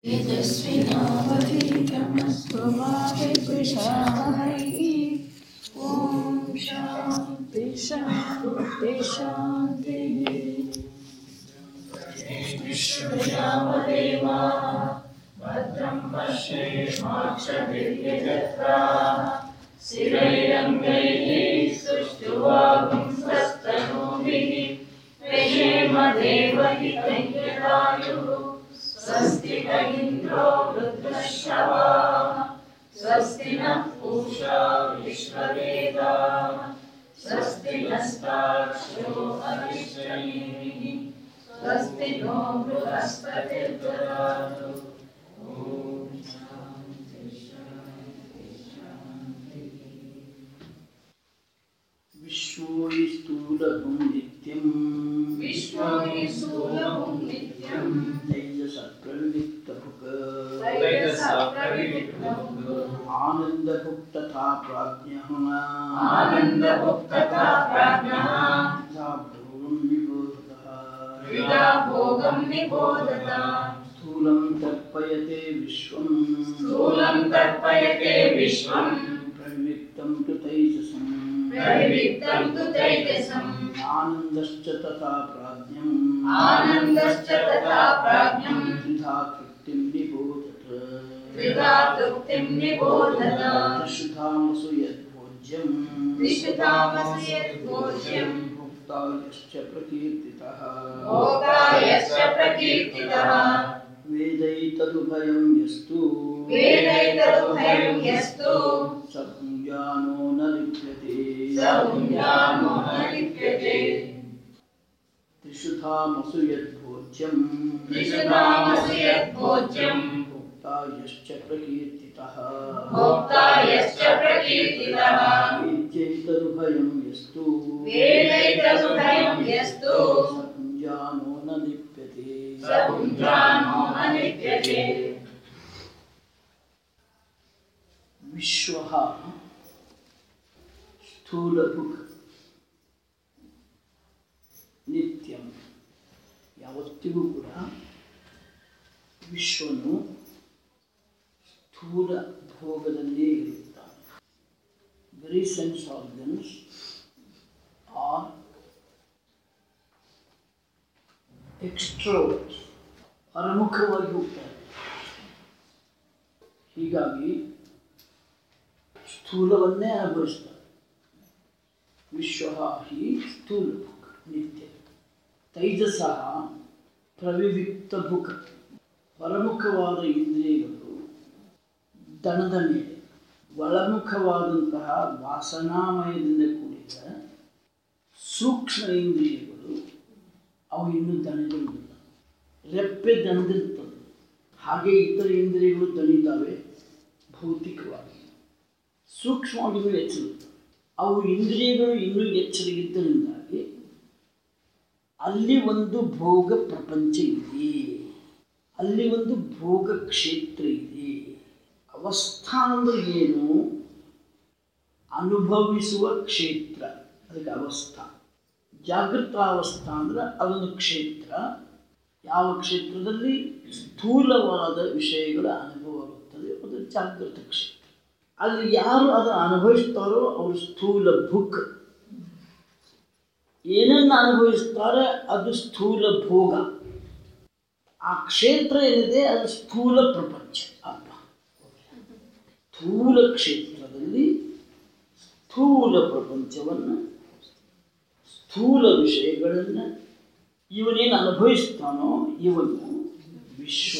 तेजस्विनावधीतमस्तु मा विद्विषावहै ॐ शान्ति शान्ति शान्तिः विश्वयामदेवाः भद्रं पश्येमाक्षभिर्यजत्राः स्थिरैरङ्गैः सुष्ठुवागुंसस्तनूभिः व्ययेम देवहितैर्यदायुः स्वस्ति न इन्द्रो वृद्धश्रवाः स्वस्ति नः पूषा विश्ववेदाः स्वस्ति नस्ताक्षो अरिष्टनेमिः स्वस्ति नो बृहस्पतिर्ददातु ॐ शान्ति शान्ति शान्तिः विश्वो हि स्थूलभुं नित्यम् विश्वो हि स्थूलभुं नित्यम् तैजसप्रविविक्तभुक् तैजसप्रविविक्तभुक् आनन्दभुक् तथा प्राज्ञः आनन्दभुक् तथा प्राज्ञः तथा भोगं निबोधः विदा भोगं निबोधत स्थूलं तर्पयते विश्वम् स्थूलं तर्पयते विश्वम् प्रविविक्तं तु तैजसम् प्रविविक्तं तु तैजसम् आनन्दश्च तथा प्राज्ञम् आनन्दश्च तथा प्राज्ञम् द्विधा तृप्तिं निबोधत त्रिधा तृप्तिं निबोधत त्रिशुधामसु यद्भोज्यम् त्रिशुधामसु यद्भोज्यम् भोक्ता यश्च प्रकीर्तितः भोक्ता यश्च प्रकीर्तितः वेदैतदुभयं यस्तु वेदैतदुभयं यस्तु स भुञ्जानो न लिप्यते स भुञ्जानो न लिप्यते त्रिशुधामसु यद्भोज्यम् त्रिशुधामसु यद्भोज्यम् भोक्ता यश्च प्रकीर्तितः भोक्ता यश्च प्रकीर्तितः वेद्यैतदुभयं यस्तु वेदैतदुभयं यस्तु स भुञ्जानो न लिप्यते स भुञ्जानो न लिप्यते ವಿಶ್ವ ಸ್ಥೂಲಭುಕ್ ನಿತ್ಯಂ ಯಾವತ್ತಿಗೂ ಕೂಡ ವಿಶ್ವನು ಸ್ಥೂಲ ಭೋಗದಲ್ಲೇ ಇರುತ್ತಾನೆ very sense organs are extrovert ಹೊರಮುಖವಾಗಿ ಹೋಗ್ತಾರೆ ಹೀಗಾಗಿ ಸ್ಥೂಲವನ್ನೇ ಅನುಭವಿಸ್ತಾರೆ ವಿಶ್ವ ಹಿ ಸ್ಥೂಲ ಭುಕ್ ನಿತ್ಯ ತೈಜಸ ಪ್ರವಿವಿಕ್ತ ಭುಕ್ ಹೊರಮುಖವಾದ ಇಂದ್ರಿಯಗಳು ದಣದ ಮೇಲೆ ಒಳಮುಖವಾದಂತಹ ವಾಸನಾಮಯದಿಂದ ಕೂಡಿದ ಸೂಕ್ಷ್ಮ ಇಂದ್ರಿಯಗಳು ಅವು ಇನ್ನೂ ದಣಿದಿರುವುದಿಲ್ಲ ರೆಪ್ಪೆ ದಣಿದಿರ್ತದೆ ಹಾಗೆ ಇತರ ಇಂದ್ರಿಯಗಳು ದಣಿತಾವೆ ಭೌತಿಕವಾಗಿ ಸೂಕ್ಷ್ಮವಾಗಿಯೂ ಎಚ್ಚರಿರ್ತವೆ ಅವು ಇಂದ್ರಿಯಗಳು ಇನ್ನೂ ಎಚ್ಚರಿಗಿದ್ದರಿಂದಾಗಿ ಅಲ್ಲಿ ಒಂದು ಭೋಗ ಪ್ರಪಂಚ ಇದೆ ಅಲ್ಲಿ ಒಂದು ಭೋಗ ಕ್ಷೇತ್ರ ಇದೆ ಅವಸ್ಥಾನ ಅಂದ್ರೆ ಏನು ಅನುಭವಿಸುವ ಕ್ಷೇತ್ರ ಅದಕ್ಕೆ ಅವಸ್ಥಾ ಜಾಗೃತಾವಸ್ಥಾ ಅಂದ್ರೆ ಅದೊಂದು ಕ್ಷೇತ್ರ ಯಾವ ಕ್ಷೇತ್ರದಲ್ಲಿ ಸ್ಥೂಲವಾದ ವಿಷಯಗಳ ಅನುಭವ ಆಗುತ್ತದೆ ಅದು ಜಾಗೃತ ಕ್ಷೇತ್ರ ಅಲ್ಲಿ ಯಾರು ಅದನ್ನು ಅನುಭವಿಸ್ತಾರೋ ಅವರು ಸ್ಥೂಲ ಭುಕ್ ಏನನ್ನು ಅನುಭವಿಸ್ತಾರೆ ಅದು ಸ್ಥೂಲ ಭೋಗ ಆ ಕ್ಷೇತ್ರ ಏನಿದೆ ಅದು ಸ್ಥೂಲ ಪ್ರಪಂಚ ಅಪ್ಪ ಸ್ಥೂಲ ಕ್ಷೇತ್ರದಲ್ಲಿ ಸ್ಥೂಲ ಪ್ರಪಂಚವನ್ನು ಸ್ಥೂಲ ವಿಷಯಗಳನ್ನು ಇವನೇನು ಅನುಭವಿಸ್ತಾನೋ ಇವನು ವಿಶ್ವ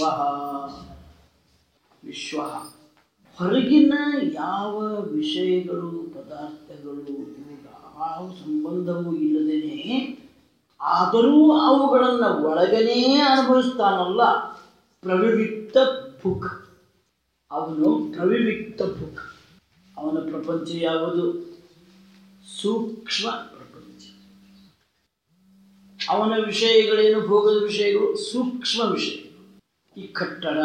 ವಿಶ್ವ ಹೊರಗಿನ ಯಾವ ವಿಷಯಗಳು ಪದಾರ್ಥಗಳು ಇವುಗಳ ಯಾವ ಸಂಬಂಧವೂ ಇಲ್ಲದೇನೆ ಆದರೂ ಅವುಗಳನ್ನು ಒಳಗನೇ ಅನುಭವಿಸ್ತಾನಲ್ಲ ಪ್ರವಿವಿಕ್ತ ಭುಕ್ ಅವನು ಪ್ರವಿವಿಕ್ತ ಭುಕ್ ಅವನ ಪ್ರಪಂಚ ಯಾವುದು ಸೂಕ್ಷ್ಮ ಪ್ರಪಂಚ ಅವನ ವಿಷಯಗಳೇನು ಭೋಗದ ವಿಷಯಗಳು ಸೂಕ್ಷ್ಮ ವಿಷಯಗಳು ಈ ಕಟ್ಟಡ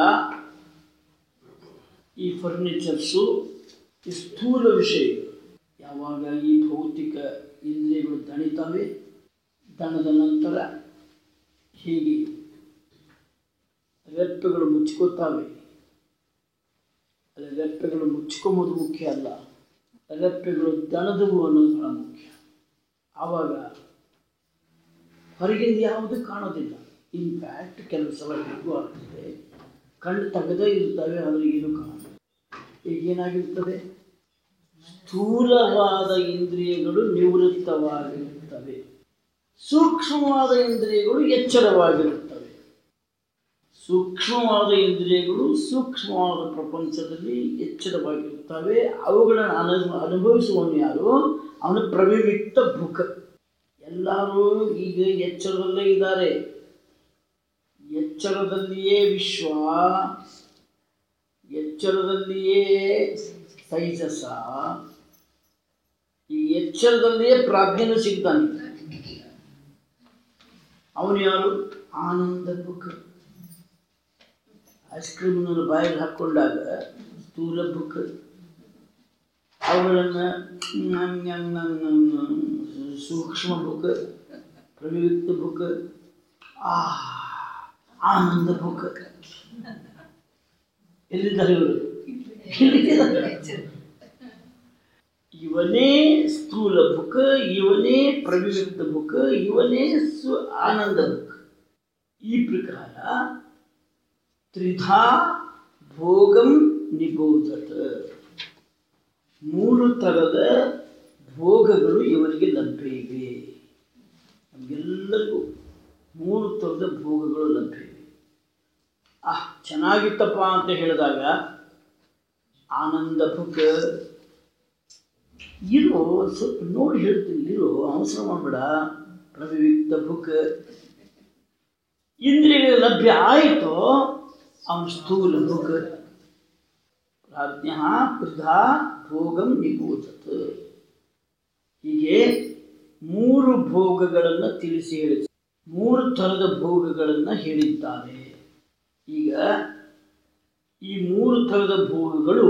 ಈ ಫರ್ನಿಚರ್ಸು ಈ ಸ್ಥೂಲ ವಿಷಯಗಳು ಯಾವಾಗ ಈ ಭೌತಿಕ ಇಂದ್ರಿಯಗಳು ದಣಿತವೆ ದಣದ ನಂತರ ಹೀಗೆ ರೆಪ್ಪೆಗಳು ಮುಚ್ಕೋತಾವೆ ಅಲ್ಲಿ ರೆಪ್ಪೆಗಳು ಮುಚ್ಕೊಂಬೋದು ಮುಖ್ಯ ಅಲ್ಲ ರೆಪ್ಪೆಗಳು ದಣದವು ಅನ್ನೋದು ಬಹಳ ಮುಖ್ಯ ಆವಾಗ ಹೊರಗಿಂದ ಯಾವುದು ಕಾಣೋದಿಲ್ಲ ಇನ್ಫ್ಯಾಕ್ಟ್ ಕೆಲವು ಸಲ ಹೇಗೂ ಆಗ್ತದೆ ಕಣ್ಣು ತೆಗೆದೇ ಇರ್ತವೆ ಆದರೆ ಏನು ಕಾಣೋದು ಈಗ ಏನಾಗಿರ್ತದೆ ಸ್ಥೂಲವಾದ ಇಂದ್ರಿಯಗಳು ನಿವೃತ್ತವಾಗಿರುತ್ತವೆ ಸೂಕ್ಷ್ಮವಾದ ಇಂದ್ರಿಯಗಳು ಎಚ್ಚರವಾಗಿರುತ್ತವೆ ಸೂಕ್ಷ್ಮವಾದ ಇಂದ್ರಿಯಗಳು ಸೂಕ್ಷ್ಮವಾದ ಪ್ರಪಂಚದಲ್ಲಿ ಎಚ್ಚರವಾಗಿರುತ್ತವೆ ಅವುಗಳನ್ನು ಅನು ಅನುಭವಿಸುವವನು ಯಾರು ಅವನು ಪ್ರವಿವಿಕ್ತ ಭುಕ ಎಲ್ಲರೂ ಈಗ ಎಚ್ಚರದಲ್ಲೇ ಇದ್ದಾರೆ ಎಚ್ಚರದಲ್ಲಿಯೇ ವಿಶ್ವ ಎಚ್ಚರದಲ್ಲಿಯೇ ತೈಜಸ ಈ ಎಚ್ಚರದಲ್ಲಿಯೇ ಪ್ರಾಜ್ಞನು ಸಿಗ್ತಾನೆ ಅವನು ಯಾರು ಆನಂದ ಬುಕ್ ಐಸ್ ಕ್ರೀಮ್ನನ್ನು ಬಾಯಲ್ಲಿ ಹಾಕ್ಕೊಂಡಾಗ ಸ್ಥೂಲ ಬುಕ್ ಅವುಗಳನ್ನು ಸೂಕ್ಷ್ಮ ಬುಕ್ ಪ್ರವಿಯುಕ್ತ ಬುಕ್ ಆ ಆನಂದ ಬುಕ್ ಎಲ್ಲಿದ್ದಾರೆ ಇವರು ಇಲ್ಲಿದ್ದಾರೆ. ಇವನೇ ಸ್ಥೂಲ ಬುಕ್ ಇವನೇ ಪ್ರವಿಯುಕ್ತ ಬುಕ್ ಇವನೇ ಸು ಆನಂದ ಬುಕ್ ಈ ಪ್ರಕಾರ ತ್ರಿಧಾ ಭೋಗಂ ನಿಬೋಧತ ಮೂರು ಥರದ ಭೋಗಗಳು ಇವರಿಗೆ ಲಭ್ಯ ಇವೆ ನಮಗೆಲ್ಲರಿಗೂ ಮೂರು ಥರದ ಭೋಗಗಳು ಲಭ್ಯ ಇವೆ ಆ ಚೆನ್ನಾಗಿತ್ತಪ್ಪ ಅಂತ ಹೇಳಿದಾಗ ಆನಂದ ಭುಕ್ ಇರೋ ಸ್ವಲ್ಪ ನೋಡಿ ಹೇಳ್ತೀನಿ ಇರೋ ಅವಸರ ಮಾಡಬೇಡ ಪ್ರವಿವಿಕ್ತ ಭುಕ್ ಇಂದ್ರಿಯಗಳು ಲಭ್ಯ ಆಯಿತು ಅವನು ಸ್ಥೂಲ ಭುಕ್ ಪ್ರಾಜ್ಞ ಪ್ರಧಾ ಭೋಗಂ ನಿಬೋಧತ್ ಹೀಗೆ ಮೂರು ಭೋಗಗಳನ್ನು ತಿಳಿಸಿ ಹೇಳಿ ಮೂರು ಥರದ ಭೋಗಗಳನ್ನು ಹೇಳಿದ್ದಾರೆ ಈಗ ಈ ಮೂರು ಥರದ ಭೋಗಗಳು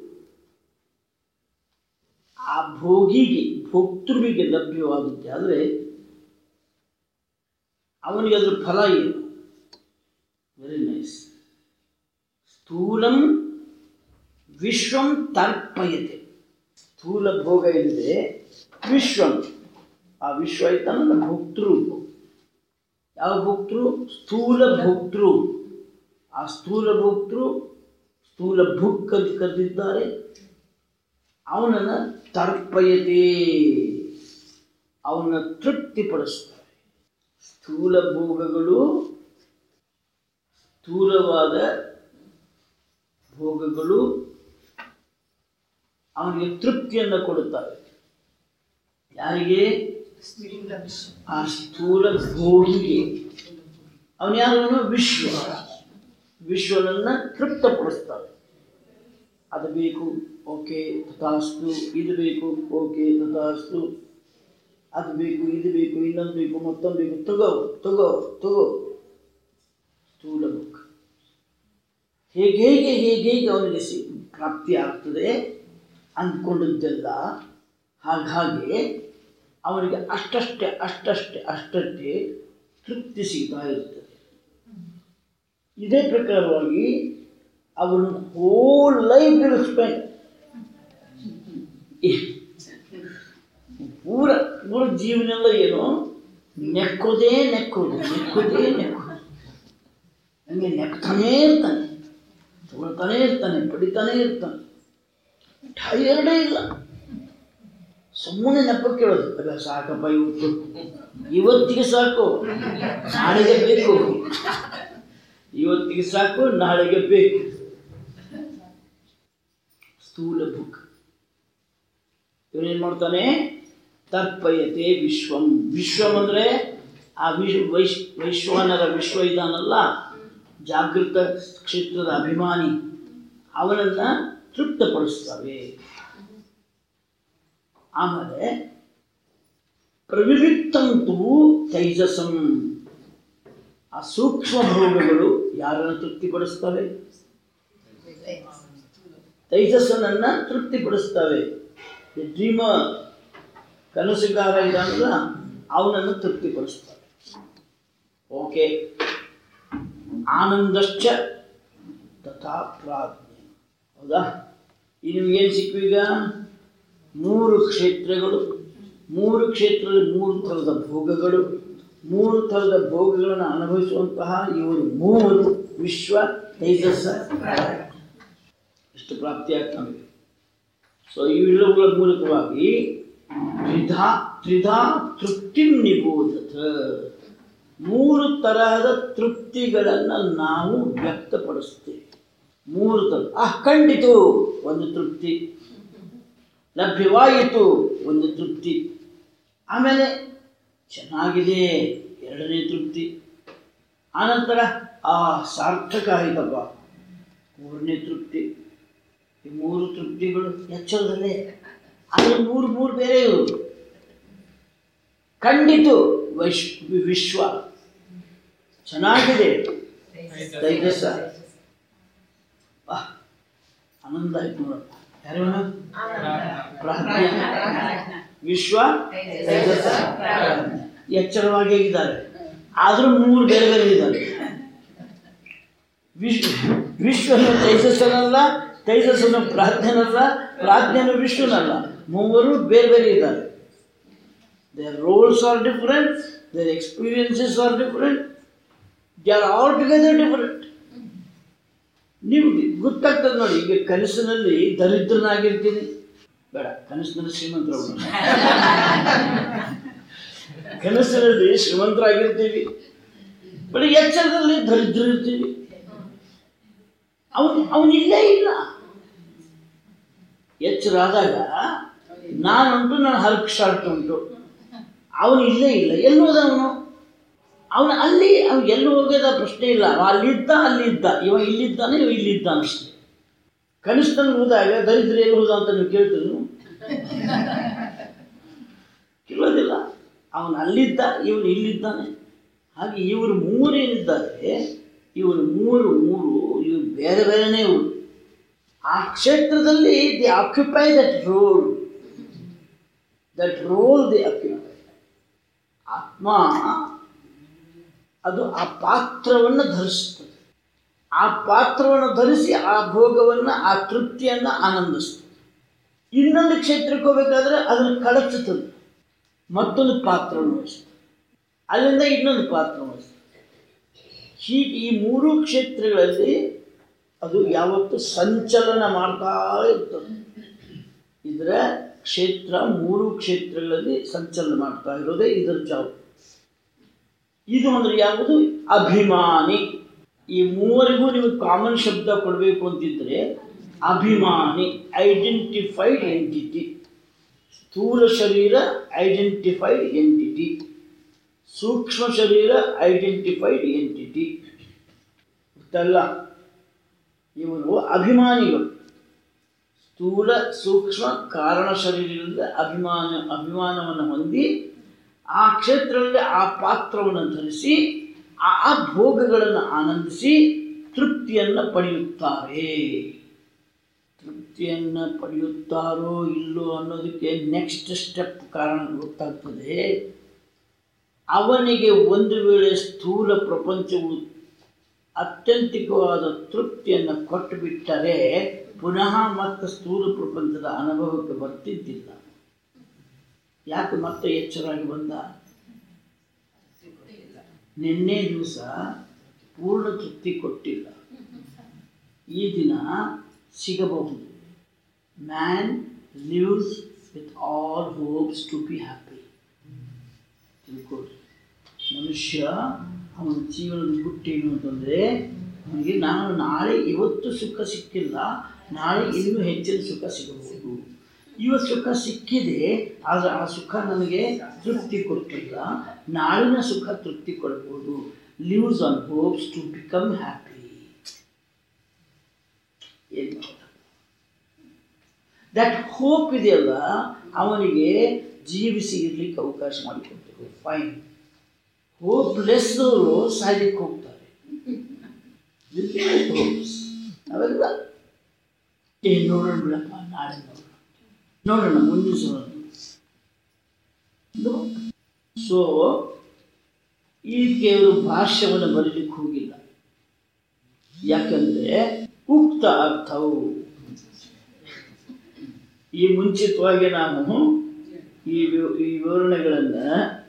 ಆ ಭೋಗಿಗೆ ಭೋಕ್ತೃವಿಗೆ ಲಭ್ಯವಾಗುತ್ತೆ ಆದರೆ ಅವನಿಗೆ ಅದರ ಫಲ ಏನು ವೆರಿ ನೈಸ್ ಸ್ಥೂಲಂ ವಿಶ್ವಂ ತರ್ಪಯತೆ ಸ್ಥೂಲ ಭೋಗ ಏನಿದೆ ವಿಶ್ವಂ ಆ ವಿಶ್ವ ಐತನಲ್ಲ ಭೋಕ್ತೃ ಯಾವ ಭೋಕ್ತೃ ಸ್ಥೂಲ ಭೋಕ್ತೃ ಆ ಸ್ಥೂಲ ಭೋಕ್ತೃ ಸ್ಥೂಲ ಭುಕ್ ಅಂತ ಕರೆದಿದ್ದಾರೆ ಅವನನ್ನು ತರ್ಪಯತೆ ಅವನ ತೃಪ್ತಿಪಡಿಸ್ತಾರೆ ಸ್ಥೂಲ ಭೋಗಗಳು ಸ್ಥೂಲವಾದ ಭೋಗಗಳು ಅವನಿಗೆ ತೃಪ್ತಿಯನ್ನು ಕೊಡುತ್ತವೆ ಯಾರಿಗೆ ಆ ಸ್ಥೂಲ ಭೋಗಿಗೆ ಅವನು ಯಾರವನು ವಿಶ್ವ ವಿಶ್ವನನ್ನು ತೃಪ್ತಪಡಿಸ್ತಾರೆ ಅದು ಬೇಕು ಓಕೆ ತಥಾಸ್ತು ಇದು ಬೇಕು ಓಕೆ ತಥಾಸ್ತು ಅದು ಬೇಕು ಇದು ಬೇಕು ಇನ್ನೊಂದು ಬೇಕು ಮತ್ತೊಂದು ಬೇಕು ತಗೋ ತಗೋ ತಗೋ ಸ್ಥೂಲ ಬುಕ್ ಹೇಗೆ ಹೇಗೆ ಹೇಗೆ ಹೇಗೆ ಅವನಿಗೆ ಸಿ ಪ್ರಾಪ್ತಿ ಆಗ್ತದೆ ಅಂದ್ಕೊಂಡದ್ದೆಲ್ಲ ಹಾಗಾಗಿ ಅವನಿಗೆ ಅಷ್ಟಷ್ಟೇ ಅಷ್ಟಷ್ಟೇ ಅಷ್ಟಷ್ಟೇ ತೃಪ್ತಿ ಸಿಗ್ತಾ ಇರ್ತದೆ ಇದೇ ಪ್ರಕಾರವಾಗಿ ಅವನು ಹೋಲ್ ಲೈಫ್ ಸ್ಪೆಂಡ್ ಪೂರ ಪೂರ ಜೀವನೆಲ್ಲ ಏನು ನೆಕ್ಕೋದೇ ನೆಕ್ಕೋದು ನೆಕ್ಕೋದೇ ನೆಕ್ಕೋದು ಹಂಗೆ ನೆಕ್ತಾನೇ ಇರ್ತಾನೆ ತಗೊಳ್ತಾನೇ ಇರ್ತಾನೆ ಪಡಿತಾನೇ ಇರ್ತಾನೆ ಟಯರ್ಡೇ ಇಲ್ಲ ಸುಮ್ಮನೆ ನೆಪ ಕೇಳೋದು ಅಲ್ಲ ಸಾಕಪ್ಪ ಇವತ್ತು ಇವತ್ತಿಗೆ ಸಾಕು ನಾಳೆಗೆ ಬೇಕು ಇವತ್ತಿಗೆ ಸಾಕು ನಾಳೆಗೆ ಬೇಕು ಸ್ಥೂಲ ಬುಕ್ ಇವನೇನು ಮಾಡ್ತಾನೆ ತರ್ಪಯತೆ ವಿಶ್ವಂ ವಿಶ್ವಂ ಅಂದರೆ ಆ ವಿಶ್ ವೈಶ್ ವೈಶ್ವಾನರ ವಿಶ್ವ ಇದಾನಲ್ಲ ಜಾಗೃತ ಕ್ಷೇತ್ರದ ಅಭಿಮಾನಿ ಅವನನ್ನು ತೃಪ್ತಪಡಿಸ್ತವೆ ಆಮೇಲೆ ಪ್ರವಿವಿಕ್ತಂತೂ ತೈಜಸಂ ಆ ಸೂಕ್ಷ್ಮ ಭೋಗಗಳು ಯಾರನ್ನು ತೃಪ್ತಿಪಡಿಸ್ತವೆ ತೈಜಸ್ಸನನ್ನು ತೃಪ್ತಿಪಡಿಸ್ತವೆ ಡ್ರೀಮ ಕನಸುಗಾರ ಇದ್ದಾನಲ್ಲ ಅವನನ್ನು ತೃಪ್ತಿಪಡಿಸ್ತವೆ ಓಕೆ ಆನಂದಶ್ಚ ತಥಾ ಪ್ರಾಜ್ಞೆ ಹೌದಾ ಈಗ ನಿಮ್ಗೇನು ಸಿಕ್ಕು ಈಗ ಮೂರು ಕ್ಷೇತ್ರಗಳು ಮೂರು ಕ್ಷೇತ್ರದಲ್ಲಿ ಮೂರು ಥರದ ಭೋಗಗಳು ಮೂರು ಥರದ ಭೋಗಗಳನ್ನು ಅನುಭವಿಸುವಂತಹ ಇವರು ಮೂವರು ವಿಶ್ವ ತೈಜಸ್ಸ ಇಷ್ಟು ಪ್ರಾಪ್ತಿಯಾಗ್ತವೆ ನಮಗೆ ಸೊ ಇವೆಲ್ಲವುಗಳ ಮೂಲಕವಾಗಿ ತ್ರಿಧಾ ತ್ರಿಧಾ ತೃಪ್ತಿ ನಿಬೋಧತ ಮೂರು ತರಹದ ತೃಪ್ತಿಗಳನ್ನು ನಾವು ವ್ಯಕ್ತಪಡಿಸ್ತೇವೆ ಮೂರು ಥರ ಆ ಖಂಡಿತು ಒಂದು ತೃಪ್ತಿ ಲಭ್ಯವಾಯಿತು ಒಂದು ತೃಪ್ತಿ ಆಮೇಲೆ ಚೆನ್ನಾಗಿದೆ ಎರಡನೇ ತೃಪ್ತಿ ಆನಂತರ ಆ ಸಾರ್ಥಕ ಆಯಿತಪ್ಪ ಮೂರನೇ ತೃಪ್ತಿ ಈ ಮೂರು ತೃಪ್ತಿಗಳು ಎಚ್ಚರದಲ್ಲೇ ಆದರೆ ಮೂರು ಮೂರು ಬೇರೆ ಇವು ಖಂಡಿತು ವೈಶ್ ವಿಶ್ವ ಚೆನ್ನಾಗಿದೆ ತೈಜಸ ವಾಹ್, ಆನಂದ ಆಯ್ತು ನೋಡಪ್ಪ ಯಾರೇವನ ಪ್ರಾಜ್ಞೆ ವಿಶ್ವ ತೈಜಸ ಎಚ್ಚರವಾಗಿ ಇದ್ದಾರೆ ಆದರೂ ಮೂರು ಬೇರೆ ಬೇರೆ ಇದ್ದಾರೆ ವಿಶ್ವ ವಿಶ್ವನು ತೈಜಸ್ಸನಲ್ಲ ತೈಜಸ್ಸನು ಪ್ರಾಜ್ಞನಲ್ಲ ಪ್ರಾಜ್ಞನು ವಿಶ್ವನಲ್ಲ ಮೂವರು ಬೇರೆ ಬೇರೆ ಇದ್ದಾರೆ their roles are different their experiences are different they are all together different ನಿಮ್ಗೆ ಗೊತ್ತಾಗ್ತದೆ ನೋಡಿ ಈಗ ಕನಸಿನಲ್ಲಿ ದರಿದ್ರನಾಗಿರ್ತೀನಿ ಬೇಡ ಕನಸಿನಲ್ಲಿ ಶ್ರೀಮಂತರು ಕನಸಿನಲ್ಲಿ ಶ್ರೀಮಂತರಾಗಿರ್ತೀವಿ ಬಟ್ ಎಚ್ಚರದಲ್ಲಿ ದರಿದ್ರ ಇರ್ತೀವಿ ಅವನು ಅವನು ಇಲ್ಲೇ ಇಲ್ಲ ಎಚ್ಚರ ಆದಾಗ ನಾನುಂಟು ನನ್ನ ಹಲ್ಕ್ ಶಾರ್ಟ್ ಉಂಟು ಅವನು ಇಲ್ಲೇ ಇಲ್ಲ ಎಲ್ಲಿ ಹೋದ ಅವನು ಅವನು ಅಲ್ಲಿ ಅವ್ನು ಎಲ್ಲಿ ಹೋಗೋದ ಪ್ರಶ್ನೆ ಇಲ್ಲ ಅವ ಅಲ್ಲಿದ್ದ ಅಲ್ಲಿದ್ದ ಇವ ಇಲ್ಲಿದ್ದಾನೆ ಇವ ಇಲ್ಲಿದ್ದಾನೆ ಅಷ್ಟೇ ಕನಿಷ್ಠನ ಹೋದಾಗ ದರಿದ್ರ ಎಲ್ಲಿ ಹೋದ ಅಂತ ನೀವು ಕೇಳ್ತೀರಿ ನೀವು? ಕೇಳೋದಿಲ್ಲ ಅವನು ಅಲ್ಲಿದ್ದ ಇವನು ಇಲ್ಲಿದ್ದಾನೆ ಹಾಗೆ ಇವರು ಮೂರೇನಿದ್ದಾರೆ ಇವರು ಮೂರು ಮೂರು ಇವರು ಬೇರೆ ಬೇರೆನೇ ಇವರು ಆ ಕ್ಷೇತ್ರದಲ್ಲಿ they occupy that role that role they occupy ಆತ್ಮ ಅದು ಆ ಪಾತ್ರವನ್ನು ಧರಿಸ್ತದೆ ಆ ಪಾತ್ರವನ್ನು ಧರಿಸಿ ಆ ಭೋಗವನ್ನು ಆ ತೃಪ್ತಿಯನ್ನು ಆನಂದಿಸ್ತದೆ ಇನ್ನೊಂದು ಕ್ಷೇತ್ರಕ್ಕೆ ಹೋಗಬೇಕಾದ್ರೆ ಅದನ್ನು ಕಳಚುತ್ತದೆ ಮತ್ತೊಂದು ಪಾತ್ರವನ್ನು ವಹಿಸ್ತದೆ ಅಲ್ಲಿಂದ ಇನ್ನೊಂದು ಪಾತ್ರ ವಹಿಸ್ತದೆ ಹೀಗೆ ಈ ಮೂರು ಕ್ಷೇತ್ರಗಳಲ್ಲಿ ಅದು ಯಾವತ್ತು ಸಂಚಲನ ಮಾಡ್ತಾ ಇರ್ತದೆ ಇದರ ಕ್ಷೇತ್ರ ಮೂರು ಕ್ಷೇತ್ರಗಳಲ್ಲಿ ಸಂಚಲನ ಮಾಡ್ತಾ ಇರೋದೇ ಇದರ ಜಾಬ್ ಇದು ಅಂದರೆ ಯಾವುದು ಅಭಿಮಾನಿ ಈ ಮೂವರಿಗೂ ನೀವು ಕಾಮನ್ ಶಬ್ದ ಕೊಡಬೇಕು ಅಂತಿದ್ರೆ ಅಭಿಮಾನಿ ಐಡೆಂಟಿಫೈಡ್ ಎಂಟಿಟಿ ಸ್ಥೂಲ ಶರೀರ ಐಡೆಂಟಿಫೈಡ್ ಎಂಟಿಟಿ ಸೂಕ್ಷ್ಮ ಶರೀರ ಐಡೆಂಟಿಫೈಡ್ ಎಂಟಿಟಿ ಗೊತ್ತಲ್ಲ ಇವರು ಅಭಿಮಾನಿಗಳು ಸ್ಥೂಲ ಸೂಕ್ಷ್ಮ ಕಾರಣ ಶರೀರದಿಂದ ಅಭಿಮಾನ ಅಭಿಮಾನವನ್ನು ಹೊಂದಿ ಆ ಕ್ಷೇತ್ರದಲ್ಲಿ ಆ ಪಾತ್ರವನ್ನು ಧರಿಸಿ ಆ ಆ ಭೋಗಗಳನ್ನು ಆನಂದಿಸಿ ತೃಪ್ತಿಯನ್ನು ಪಡೆಯುತ್ತಾರೆ ತೃಪ್ತಿಯನ್ನು ಪಡೆಯುತ್ತಾರೋ ಇಲ್ಲೋ ಅನ್ನೋದಕ್ಕೆ ನೆಕ್ಸ್ಟ್ ಸ್ಟೆಪ್ ಕಾರಣ ಗೊತ್ತಾಗ್ತದೆ ಅವನಿಗೆ ಒಂದು ವೇಳೆ ಸ್ಥೂಲ ಪ್ರಪಂಚವು ಅತ್ಯಂತಿಕವಾದ ತೃಪ್ತಿಯನ್ನು ಕೊಟ್ಟು ಬಿಟ್ಟರೆ ಪುನಃ ಮತ್ತೆ ಸ್ಥೂಲ ಪ್ರಪಂಚದ ಅನುಭವಕ್ಕೆ ಬರ್ತಿದ್ದಿಲ್ಲ ಯಾಕೆ ಮತ್ತೆ ಎಚ್ಚರಾಗಿ ಬಂದ ನಿನ್ನೆ ದಿವಸ ಪೂರ್ಣ ತೃಪ್ತಿ ಕೊಟ್ಟಿಲ್ಲ ಈ ದಿನ ಸಿಗಬಹುದು man lives with all hopes to be happy ತಿಳ್ಕೊಳ್ರಿ ಮನುಷ್ಯ ಅವನ ಜೀವನದ ಗುಟ್ಟೇನು ಅಂತಂದರೆ ಅವನಿಗೆ ನಾನು ನಾಳೆ ಇವತ್ತು ಸುಖ ಸಿಕ್ಕಿಲ್ಲ ನಾಳೆ ಇನ್ನೂ ಹೆಚ್ಚಿನ ಸುಖ ಸಿಗಬಹುದು ಇವತ್ತು ಸುಖ ಸಿಕ್ಕಿದೆ ಆದರೆ ಆ ಸುಖ ನನಗೆ ತೃಪ್ತಿ ಕೊಟ್ಟಿಲ್ಲ ನಾಳಿನ ಸುಖ ತೃಪ್ತಿ ಕೊಡ್ಬೋದು lives on hopes to become happy ಏನು ದಟ್ ಹೋಪ್ ಇದೆಯಲ್ಲ ಅವನಿಗೆ ಜೀವಿಸಿ ಇರ್ಲಿಕ್ಕೆ ಅವಕಾಶ ಮಾಡಿಕೊಡ್ತೇವೆ ಫೈನ್ ಹೋಪ್ಲೆಸ್ನವರು ಸಾಯ್ಲಿಕ್ಕೆ ಹೋಗ್ತಾರೆ ಹೋಪ್ಸ್ ನಾವೆಲ್ಲ ಏ ನೋಡೋಣ ಬಿಡಪ್ಪ ನಾಳೆ ನೋಡೋಣ ನೋಡೋಣ ಮುಂದಿನ ಸಲ ಸೊ ಈ ಕೇವಲ ಭಾಷ್ಯವನ್ನು ಬರೀಲಿಕ್ಕೆ ಹೋಗಿಲ್ಲ ಯಾಕಂದರೆ ಉಕ್ತ ಅರ್ಥವು ಈ ಮುಂಚಿತವಾಗಿ ನಾವು ಈ ವಿ- ಈ ವಿವರಣೆಗಳನ್ನು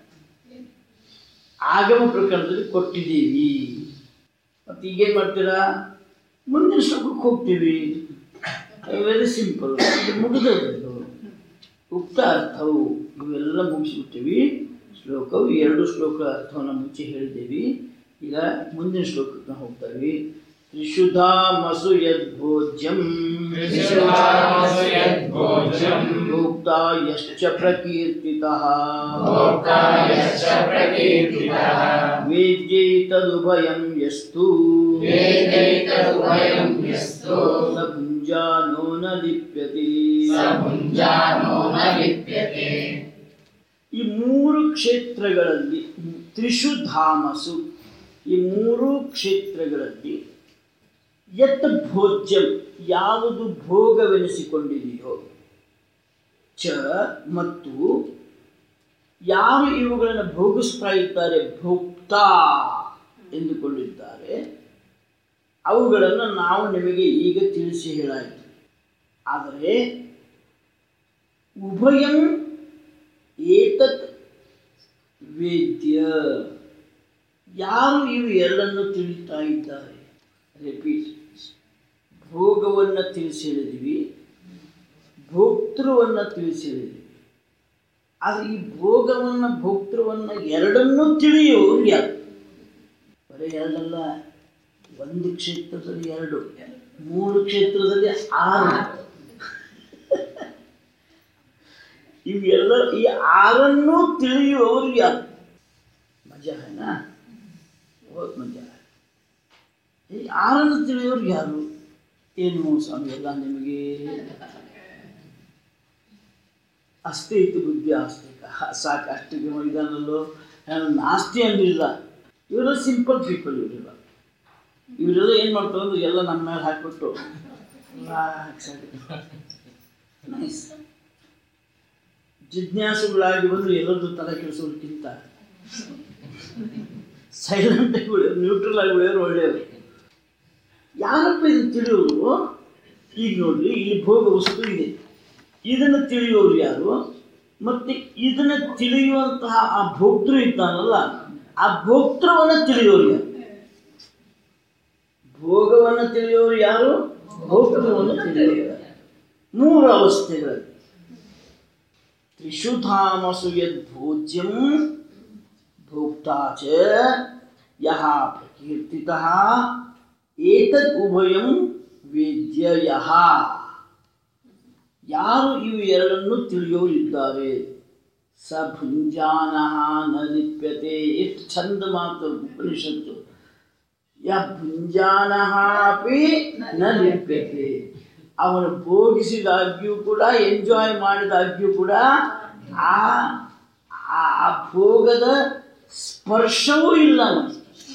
ಆಗಮ ಪ್ರಕರಣದಲ್ಲಿ ಕೊಟ್ಟಿದ್ದೀವಿ ಮತ್ತು ಈಗೇನು ಮಾಡ್ತೀರಾ ಮುಂದಿನ ಶ್ಲೋಕಕ್ಕೆ ಹೋಗ್ತೀವಿ ವೆರಿ ಸಿಂಪಲ್ ಇದು ಮುಗಿದದ್ದು ಉಕ್ತ ಅರ್ಥವು ಇವೆಲ್ಲ ಮುಗಿಸ್ಬಿಟ್ಟಿವಿ ಶ್ಲೋಕವು ಎರಡು ಶ್ಲೋಕ ಅರ್ಥವನ್ನು ಮುಂಚೆ ಹೇಳಿದ್ದೀವಿ ಈಗ ಮುಂದಿನ ಶ್ಲೋಕಕ್ಕೆ ನಾವು ಹೋಗ್ತೀವಿ ತ್ರಿಶುಧಾಮಸು ಯದ್ಭೋಜ್ಯಂ ತ್ರಿಶುಧಾಮಸು ಯದ್ಭೋಜ್ಯಂ ಭೋಕ್ತಾ ಯಶ್ಚ ಪ್ರಕೀರ್ತಿತಃ ಭೋಕ್ತಾ ಯಶ್ಚ ಪ್ರಕೀರ್ತಿತಃ ವೇದ್ಯೈತದುಭಯಂ ಯಸ್ತು ವೇದೈತದುಭಯಂ ಯಸ್ತು ಸ ಭುಂಜಾನೋ ನ ಲಿಪ್ಯತೆ ಸ ಭುಂಜಾನೋ ನ ಲಿಪ್ಯತೆ ಈ ಮೂರು ಕ್ಷೇತ್ರಗಳಲ್ಲಿ ತ್ರಿಷು ಧಾಮಸು ಈ ಮೂರು ಕ್ಷೇತ್ರಗಳಲ್ಲಿ ಯತ್ ಭೋಜ್ಯಂ ಯಾವುದು ಭೋಗವೆನಿಸಿಕೊಂಡಿದೆಯೋ ಚ ಮತ್ತು ಯಾರು ಇವುಗಳನ್ನು ಭೋಗಿಸ್ತಾ ಇದ್ದಾರೆ ಭೋಕ್ತಾ ಎಂದುಕೊಂಡಿದ್ದಾರೆ ಅವುಗಳನ್ನು ನಾವು ನಿಮಗೆ ಈಗ ತಿಳಿಸಿ ಹೇಳಾಯಿತು ಆದರೆ ಉಭಯಂ ಏತತ್ ವೇದ್ಯ ಯಾರು ಇವು ಎರಡನ್ನು ತಿಳಿತಾ ಇದ್ದಾರೆ ರಿಪೀಟ್ ಭೋಗವನ್ನು ತಿಳಿಸಿ ಹೇಳಿದ್ವಿ ಭೋಕ್ತೃವನ್ನು ತಿಳಿಸಿ ಹೇಳಿದ್ವಿ ಆದರೆ ಈ ಭೋಗವನ್ನು ಭೋಕ್ತೃವನ್ನು ಎರಡನ್ನೂ ತಿಳಿಯೋರು ಯಾರು ಬರೀ ಎರಡಲ್ಲ ಒಂದು ಕ್ಷೇತ್ರದಲ್ಲಿ ಎರಡು ಮೂರು ಕ್ಷೇತ್ರದಲ್ಲಿ ಆರು ಇವೆಲ್ಲ ಈ ಆರನ್ನೂ ತಿಳಿಯುವವರು ಯಾರು ಮಜಾ है बहुत ಮಜಾ है ಈ ಆರನ್ನು ತಿಳಿಯೋರು ಯಾರು ಏನು ಸ್ವಾಮಿ ಎಲ್ಲ ನಿಮಗೆ ಅಷ್ಟೇ ಇತ್ತು ಬುದ್ಧಿ ಆಸ್ತಿಕ ಸಾಕು ಅಷ್ಟಿಗೆ ಇದಾನಲ್ಲೋ ನಾನು ನಾಸ್ತಿ ಅಂದಿಲ್ಲ ಇವರೆಲ್ಲ ಸಿಂಪಲ್ ಪೀಪಲ್ ಇವರೆಲ್ಲ ಇವರೆಲ್ಲ ಏನು ಮಾಡ್ತಾರೆ ಅಂದ್ರೆ ಎಲ್ಲ ನಮ್ಮ ಮೇಲೆ ಹಾಕ್ಬಿಟ್ಟು relax ಆಗಿ ನೈಸ್ ಜಿಜ್ಞಾಸುಗಳಾಗಿ ಬಂದು ಎಲ್ಲರದ್ದು ತಲೆ ಕೆಡಿಸೋದಕ್ಕಿಂತ ಸೈಲೆಂಟ್ ಆಗಿ ಉಳಿಯೋರು ನ್ಯೂಟ್ರಲ್ ಆಗಿ ಉಳಿಯೋರು ಒಳ್ಳೆಯವರು ಯಾರಪ್ಪ ಇದನ್ನು ತಿಳಿಯೋರು ಈಗ ನೋಡ್ರಿ ಇಲ್ಲಿ ಭೋಗ ವಸ್ತು ಇದೆ ಇದನ್ನು ತಿಳಿಯೋರು ಯಾರು ಮತ್ತೆ ಇದನ್ನು ತಿಳಿಯುವಂತಹ ಆ ಭೋಕ್ತೃ ಇದ್ದಾನಲ್ಲ ಆ ಭೋಕ್ತೃವನ್ನು ತಿಳಿಯೋರು ಯಾರು ಭೋಗವನ್ನು ತಿಳಿಯೋರು ಯಾರು ಭೋಕ್ತೃವನ್ನು ತಿಳಿಯೋರು ಯಾರು ಮೂರು ಅವಸ್ಥೆಗಳಲ್ಲಿ ತ್ರಿಷುಧಾಮಸು ಯದ್ಭೋಜ್ಯಂ ಭೋಕ್ತಾ ಚ ಯಹ ಪ್ರಕೀರ್ತಿತಃ ಏತದ್ ಉಭಯಂ ವೇದ್ಯ ಯಹ ಯಾರು ಇವು ಎರಡನ್ನು ತಿಳಿಯೋರಿದ್ದಾರೆ ಸ ಭುಂಜಾನ ನ ಲಿಪ್ಯತೆ ಎಷ್ಟು ಚಂದ ಮಾತು ಉಪನಿಷತ್ತು ಯ ಭುಂಜಾನ ಅಪಿ ನ ಲಿಪ್ಯತೆ ಅವನು ಭೋಗಿಸಿದಾಗ್ಯೂ ಕೂಡ ಎಂಜಾಯ್ ಮಾಡಿದಾಗ್ಯೂ ಕೂಡ ಆ ಆ- ಆ ಭೋಗದ ಸ್ಪರ್ಶವೂ ಇಲ್ಲ ಅವನಿಗೆ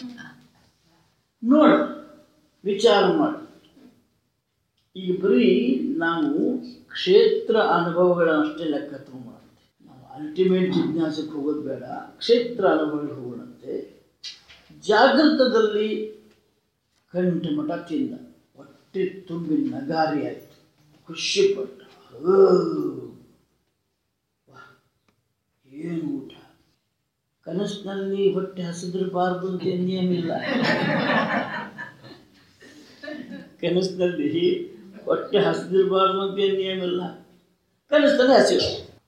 ನೋಡು ವಿಚಾರ ಮಾಡಿ ಈಗ ಬರೀ ನಾವು ಕ್ಷೇತ್ರ ಅನುಭವಗಳನ್ನಷ್ಟೇ ಲೆಕ್ಕ ತಗೊಂಬಂತೆ ನಾವು ಅಲ್ಟಿಮೇಟ್ ಜಿಜ್ಞಾಸಕ್ಕೆ ಹೋಗೋದು ಬೇಡ ಕ್ಷೇತ್ರ ಅನುಭವಕ್ಕೆ ಹೋಗೋಣಂತೆ ಜಾಗೃತದಲ್ಲಿ ಕಂಠ ಮಠ ತಿಂದ ಹೊಟ್ಟೆ ತುಂಬಿ ನಗಾರಿ ಆಯಿತು ಖುಷಿಪಟ್ಟ ಓ, ವಾಹ್, ಏನು ಊಟ ಕನಸಿನಲ್ಲಿ ಹೊಟ್ಟೆ ಹಸಿದಿರಬಾರ್ದು ಅಂತ ನಿಯಮಿಲ್ಲ ಕನಸಿನಲ್ಲಿ ಹೊಟ್ಟೆ ಹಸಿದಿರಬಾರ್ದು ಅಂತ ಏನು ನಿಯಮಿಲ್ಲ ಕನಸಿನಲ್ಲಿ ಹಸಿವು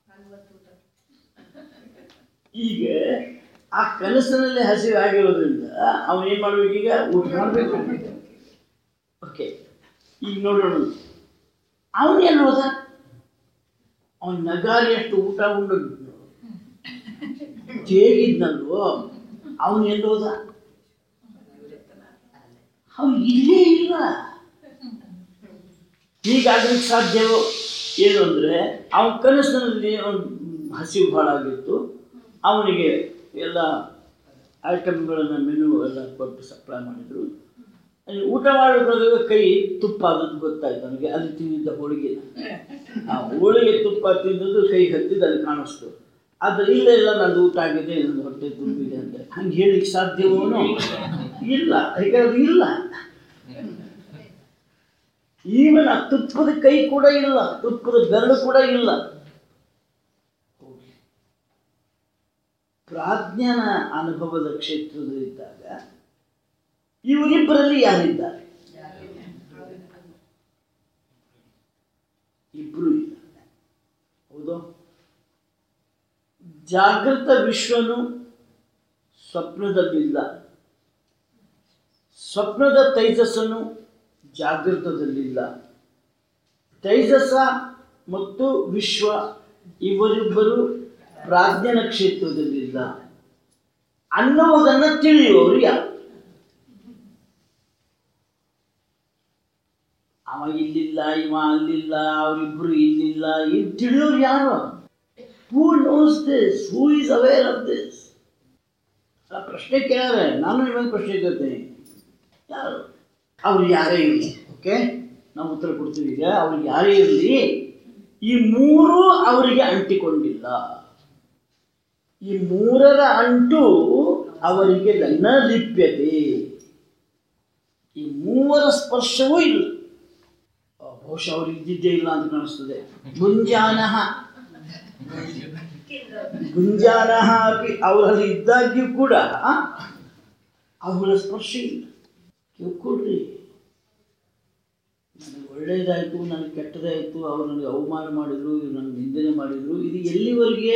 ಈಗ ಆ ಕನಸಿನಲ್ಲಿ ಹಸಿವು ಆಗಿರೋದ್ರಿಂದ ಅವನು ಏನು ಮಾಡ್ಬೇಕೀಗ ಊಟ ಮಾಡಬೇಕು ಓಕೆ ಈಗ ನೋಡೋಣ ಅವನು ಎಲ್ಲಿ ಹೋದ ಅವನ ನಗಾರಿ ಅಷ್ಟು ಊಟ ಉಂಡು ತೇಗಿದ್ನಲ್ವೋ ಅವನು ಎಲ್ಲಿ ಹೋದ ಅವನು ಇಲ್ಲೇ ಇಲ್ಲ ಹೀಗಾಗ್ಲಿಕ್ಕೆ ಸಾಧ್ಯವೋ ಏನು ಅಂದರೆ ಅವನ ಕನಸಿನಲ್ಲಿ ಅವನ ಹಸಿವು ಭಾಳ ಆಗಿತ್ತು ಅವನಿಗೆ ಎಲ್ಲ ಐಟಮ್ಗಳನ್ನು ಮೆನು ಎಲ್ಲ ಕೊಟ್ಟು ಸಪ್ಲೈ ಮಾಡಿದರು ಅಲ್ಲಿ ಊಟ ಮಾಡಬೇಕಾದಾಗ ಕೈ ತುಪ್ಪ ಆದದ್ದು ಗೊತ್ತಾಯ್ತು ಅವನಿಗೆ ಅಲ್ಲಿ ತಿಂದಿದ್ದ ಹೋಳಿಗೆ ಆ ಹೋಳಿಗೆ ತುಪ್ಪ ತಿಂದದ್ದು ಕೈ ಹತ್ತಿದ್ದು ಅಲ್ಲಿ ಕಾಣಿಸ್ತು ಆದರೆ ಇಲ್ಲ ಇಲ್ಲ ನಂದು ಊಟ ಆಗಿದೆ ನಂದು ಹೊಟ್ಟೆ ತುಂಬಿದೆ ಅಂತ ಹಂಗೆ ಹೇಳಿಕ್ಕೆ ಸಾಧ್ಯವೋ ಇಲ್ಲ ಯಾಕಂದ್ರೆ ಅದು ಇಲ್ಲ ಈವನ್ ಆ ತುಪ್ಪದ ಕೈ ಕೂಡ ಇಲ್ಲ ತುಪ್ಪದ ಬೆರಳು ಕೂಡ ಇಲ್ಲ ಪ್ರಾಜ್ಞನ ಅನುಭವದ ಕ್ಷೇತ್ರದಲ್ಲಿದ್ದಾಗ ಇವರಿಬ್ಬರಲ್ಲಿ ಯಾರಿದ್ದಾರೆ ಇಬ್ರು ಇದ್ದಾರೆ ಹೌದು ಜಾಗೃತ ವಿಶ್ವನು ಸ್ವಪ್ನದಲ್ಲಿಲ್ಲ ಸ್ವಪ್ನದ ತೈಜಸ್ಸನ್ನು ಜಾಗೃತದಲ್ಲಿಲ್ಲ ತೈಜಸ ಮತ್ತು ವಿಶ್ವ ಇವರಿಬ್ಬರು ಪ್ರಾಜ್ಞನ ಕ್ಷೇತ್ರದಲ್ಲಿಲ್ಲ ಅನ್ನುವುದನ್ನು ತಿಳಿಯುವವರು ಯಾರು ಅವ ಇಲ್ಲಿಲ್ಲ ಇವ ಅಲ್ಲಿಲ್ಲ ಅವರಿಬ್ರು ಇಲ್ಲಿಲ್ಲ ಇದು ತಿಳಿಯೋರು ಯಾರು who knows this who is aware of this ಆ ಪ್ರಶ್ನೆ ಕೇಳಿದ್ರೆ ನಾನು ನಿಮಗೆ ಪ್ರಶ್ನೆ ಕೇಳ್ತೇನೆ ಯಾರು ಅವ್ರು ಯಾರೇ ಇರಲಿ ಓಕೆ ನಾವು ಉತ್ತರ ಕೊಡ್ತೀವಿ ಈಗ ಅವ್ರಿಗೆ ಯಾರೇ ಇರಲಿ ಈ ಮೂರು ಅವರಿಗೆ ಅಂಟಿಕೊಂಡಿಲ್ಲ ಈ ಮೂರರ ಅಂಟು ಅವರಿಗೆ ನ ಲಿಪ್ಯತೆ ಈ ಮೂವರ ಸ್ಪರ್ಶವೂ ಇಲ್ಲ ಆ, ಬಹುಶಃ ಅವ್ರಿಗೆ ಇದ್ದಿದ್ದೇ ಇಲ್ಲ ಅಂತ ಕಾಣಿಸ್ತದೆ ಗುಂಜಾನಹ ಗುಂಜಾನಹ ಅಪಿ ಅವರಲ್ಲಿ ಇದ್ದಾಗ್ಯೂ ಕೂಡ ಅವಳ ಸ್ಪರ್ಶ ಇಲ್ಲ ಕೇಳ್ಕೊಡ್ರಿ ನನಗೆ ಒಳ್ಳೇದಾಯಿತು ನನಗೆ ಕೆಟ್ಟದಾಯಿತು ಅವ್ರು ನನಗೆ ಅವಮಾನ ಮಾಡಿದ್ರು ಇವ್ರು ನನಗೆ ನಿಂದನೆ ಮಾಡಿದ್ರು ಇದು ಎಲ್ಲಿವರೆಗೆ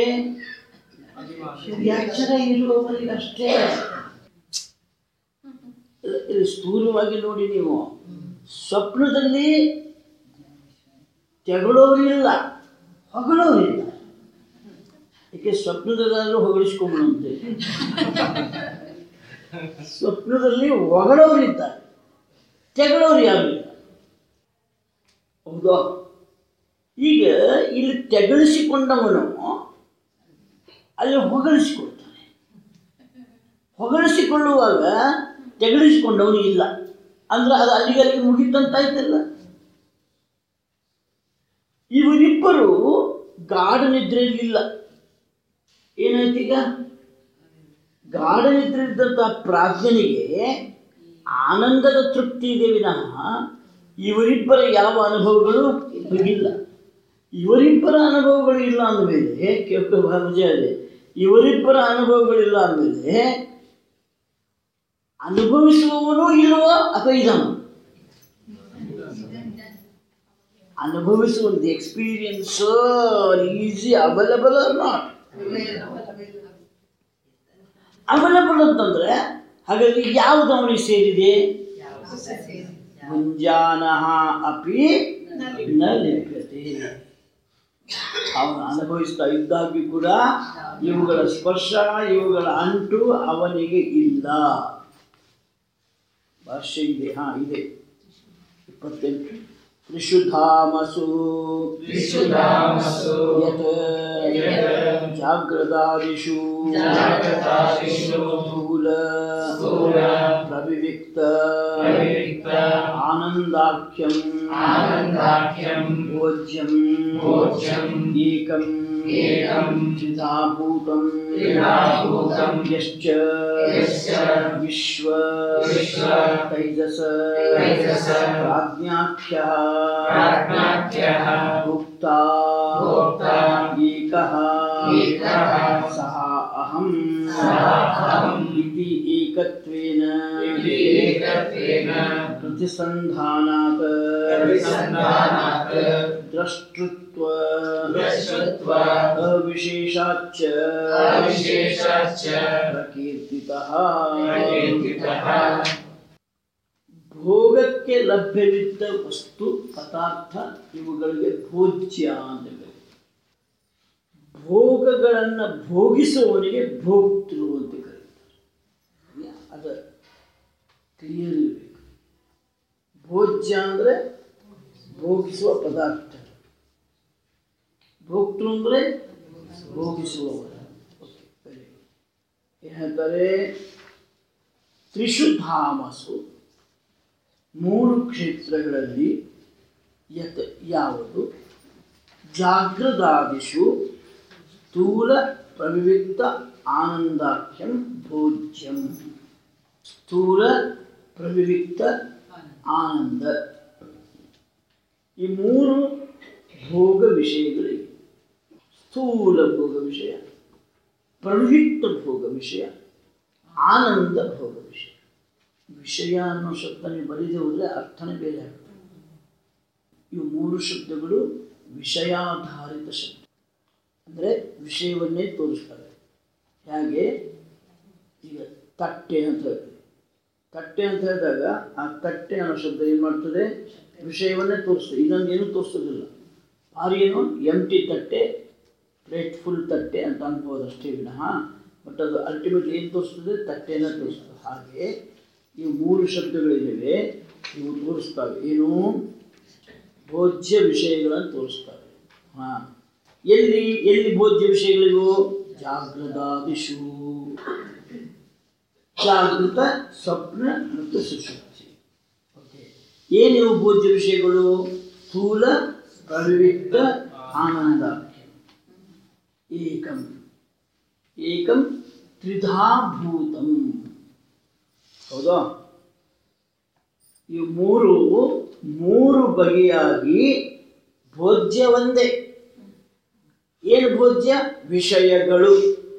ಎಚ್ಚರ ಇರುವವರೆಗೆ ಅಷ್ಟೇ ಇದು ಸ್ಥೂಲವಾಗಿ ನೋಡಿ ನೀವು ಸ್ವಪ್ನದಲ್ಲಿ ತೆಗಳೋರಿಲ್ಲ ಹೊಗಳೋರಿಲ್ಲ ಏಕೆ ಸ್ವಪ್ನದಲ್ಲಾದ್ರೂ ಹೊಗಳಿಸ್ಕೊಂಬಂತೆ ಸ್ವಪ್ನದಲ್ಲಿ ಹೊಗಳೋರಿದ್ದಾರೆ ತೆಗಳೋರು ಯಾರು ಇಲ್ಲ ಹೌದಾ ಈಗ ಇಲ್ಲಿ ತೆಗಳಿಸಿಕೊಂಡವನು ಅಲ್ಲಿ ಹೊಗಳಿಸಿಕೊಳ್ತಾನೆ ಹೊಗಳಿಸಿಕೊಳ್ಳುವಾಗ ತೆಗಳಿಸಿಕೊಂಡವನು ಇಲ್ಲ ಅಂದ್ರೆ ಅದು ಅಲ್ಲಿಗೆ ಅಲ್ಲಿಗೆ ಮುಗಿತಂತಾಯ್ತಲ್ಲ ಇವರಿಬ್ಬರು ಗಾಢ ನಿದ್ರೆಯಲ್ಲಿ ಇಲ್ಲ ಏನಾಯ್ತು ಈಗ ಗಾಢ ನಿದ್ರೆ ಇದ್ದಂಥ ಪ್ರಾಜ್ಞನಿಗೆ ಆನಂದದ ತೃಪ್ತಿ ಇದೆ ವಿನಃ ಇವರಿಬ್ಬರ ಯಾವ ಅನುಭವಗಳು ಇಲ್ಲ ಇವರಿಬ್ಬರ ಅನುಭವಗಳು ಇಲ್ಲ ಅಂದಮೇಲೆ ಕೇಳ್ಕೊ ಬಹಳ ಮಜಾ ಇದೆ ಇವರಿಬ್ಬರ ಅನುಭವಗಳಿಲ್ಲ ಅಂದಮೇಲೆ ಅನುಭವಿಸುವವನು ಇಲ್ವೋ ಅಥವಾ ಇದನು ಅನುಭವಿಸುವ experience is available or not available ಅಂತಂದ್ರೆ ಹಾಗಾದ್ರೆ ಯಾವುದು ಅವನಿಗೆ ಸೇರಿದೆ ಮುಂಜಾನಃ ಅಪಿ ನ ಲಿಪ್ಯತೆ ಅವನು ಅನುಭವಿಸ್ತಾ ಇದ್ದಾಗ್ಯೂ ಕೂಡ ಇವುಗಳ ಸ್ಪರ್ಶ ಇವುಗಳ ಅಂಟು ಅವನಿಗೆ ಇಲ್ಲ ಭಾಷೆ ಇದೆ ಹಾ ಇದೆ ಇಪ್ಪತ್ತೆಂಟು ತ್ರಿಶುಧಾಮಸು ತ್ರಿಶುಧಾಮಸು ಯತ್ ಯತ್ ಜಾಗ್ರದಾದಿಷು ಜಾಗೃತಾದಿಷು ಸ್ಥೂಲ ಸ್ಥೂಲ ಪ್ರವಿವಿಕ್ತ ಪ್ರವಿವಿಕ್ತ ಆನಂದಾಖ್ಯಂ ಆನಂದಾಖ್ಯಂ ಭೋಜ್ಯಂ ಭೋಜ್ಯಂ ಏಕಂ ಏಕಂ ತ್ರಿಧಾಭೂತಂ ತ್ರಿಧಾಭೂತಂ ಯಶ್ಚ ಯಶ್ಚ ವಿಶ್ವ ವಿಶ್ವ ತೈಜಸ ತೈಜಸ ಪ್ರಾಜ್ಞಾಖ್ಯಃ ಪ್ರಾಜ್ಞಾಖ್ಯಃ ಭುಕ್ತಾ ಭೋಕ್ತಾ ಏಕಃ ಏಕಃ ಸಹ ಅಹಂ ಸಹ ಅಹಂ ಇತಿ ಏಕತ್ವೇನ ಇತಿ ಏಕತ್ವೇನ ಪ್ರತಿಸಂಧಾನಾತ್ ಪ್ರತಿಸಂಧಾನಾತ್ द्रष्टृत्व द्रष्टृत्व अविशेषाच्च अविशेषाच्च प्रकीर्तितः ಪ್ರಕೀರ್ತಿತಃ ಭೋಗಕ್ಕೆ ಲಭ್ಯವಿದ್ದ ವಸ್ತು ಪದಾರ್ಥ ಇವುಗಳಿಗೆ ಭೋಜ್ಯ ಅಂತ ಕರೀತಾರೆ. ಭೋಗಗಳನ್ನು ಭೋಗಿಸುವವನಿಗೆ ಭೋಕ್ತೃ ಅಂತ ಕರೀತಾರೆ ಅದು ಕ್ಲಿಯರ್ ಇರಬೇಕು ಭೋಜ್ಯ ಅಂದರೆ ಭೋಗಿಸುವ ಪದಾರ್ಥ ಭೋಕ್ತೃ ಅಂದರೆ ಭೋಗಿಸುವವರು ಓಕೆ ವೆರಿ ಗುಡ್ ಏನ್ ಹೇಳ್ತಾರೆ ತ್ರಿಷು ಧಾಮಸು ಮೂರು ಕ್ಷೇತ್ರಗಳಲ್ಲಿ ಯತ್ ಯಾವುದು ಜಾಗೃದಾದಿಷು ಸ್ಥೂಲ ಪ್ರವಿವಿಕ್ತ ಆನಂದಾಖ್ಯಂ ಭೋಜ್ಯಂ ಸ್ಥೂಲ ಪ್ರವಿವಿಕ್ತ ಆನಂದ ಈ ಮೂರು ಭೋಗ ವಿಷಯಗಳಿವೆ ಸ್ಥೂಲ ಭೋಗ ವಿಷಯ ಪ್ರವೃತ್ತ ಭೋಗ ವಿಷಯ ಆನಂದ ಭೋಗ ವಿಷಯ ವಿಷಯ ಅನ್ನೋ ಶಬ್ದ ನೀವು ಬರೀದೆ ಹೋದರೆ ಅರ್ಥನೇ ಬೇರೆ ಆಗುತ್ತೆ ಇವು ಮೂರು ಶಬ್ದಗಳು ವಿಷಯಾಧಾರಿತ ಶಬ್ದ ಅಂದರೆ ವಿಷಯವನ್ನೇ ತೋರಿಸ್ತವೆ ಹೇಗೆ ಈಗ ತಟ್ಟೆ ಅಂತ ಹೇಳ್ತೀವಿ ತಟ್ಟೆ ಅಂತ ಹೇಳಿದಾಗ ಆ ತಟ್ಟೆ ಅನ್ನೋ ಶಬ್ದ ಏನು ಮಾಡ್ತದೆ ವಿಷಯವನ್ನೇ ತೋರಿಸ್ತದೆ ಇನ್ನೊಂದು ಏನೂ ತೋರಿಸೋದಿಲ್ಲ ಭಾರಿ ಏನು ಎಂಟಿ ತಟ್ಟೆ ಪ್ಲೇಟ್ ಫುಲ್ ತಟ್ಟೆ ಅಂತ ಅನ್ಬೋದು ಅಷ್ಟೇ ವಿನಃ ಬಟ್ ಅದು ಅಲ್ಟಿಮೇಟ್ ಏನು ತೋರಿಸ್ತದೆ ತಟ್ಟೆನ ತೋರಿಸ್ತದೆ ಹಾಗೆ ಇವು ಮೂರು ಶಬ್ದಗಳಿವೆ ಇವು ತೋರಿಸ್ತವೆ ಏನು ಭೋಜ್ಯ ವಿಷಯಗಳನ್ನು ತೋರಿಸ್ತವೆ ಹಾಂ ಎಲ್ಲಿ ಎಲ್ಲಿ ಭೋಜ್ಯ ವಿಷಯಗಳಿವು ಜಾಗೃತಾದಿಶು ಜಾಗೃತ ಸ್ವಪ್ನ ಮತ್ತು ಸುಶುದ್ಧಿ ಓಕೆ ಏನಿವು ಭೋಜ್ಯ ವಿಷಯಗಳು ಸ್ಥೂಲ ಪ್ರವಿಕ್ತ ಆನಂದಾಖ್ಯ ಏಕಂ ಏಕಂ ತ್ರಿಧಾಭೂತಂ ಹೌದಾ ಈ ಮೂರು ಮೂರು ಬಗೆಯಾಗಿ ಭೋಜ್ಯ ಒಂದೇ ಏನು ಭೋಜ್ಯ ವಿಷಯಗಳು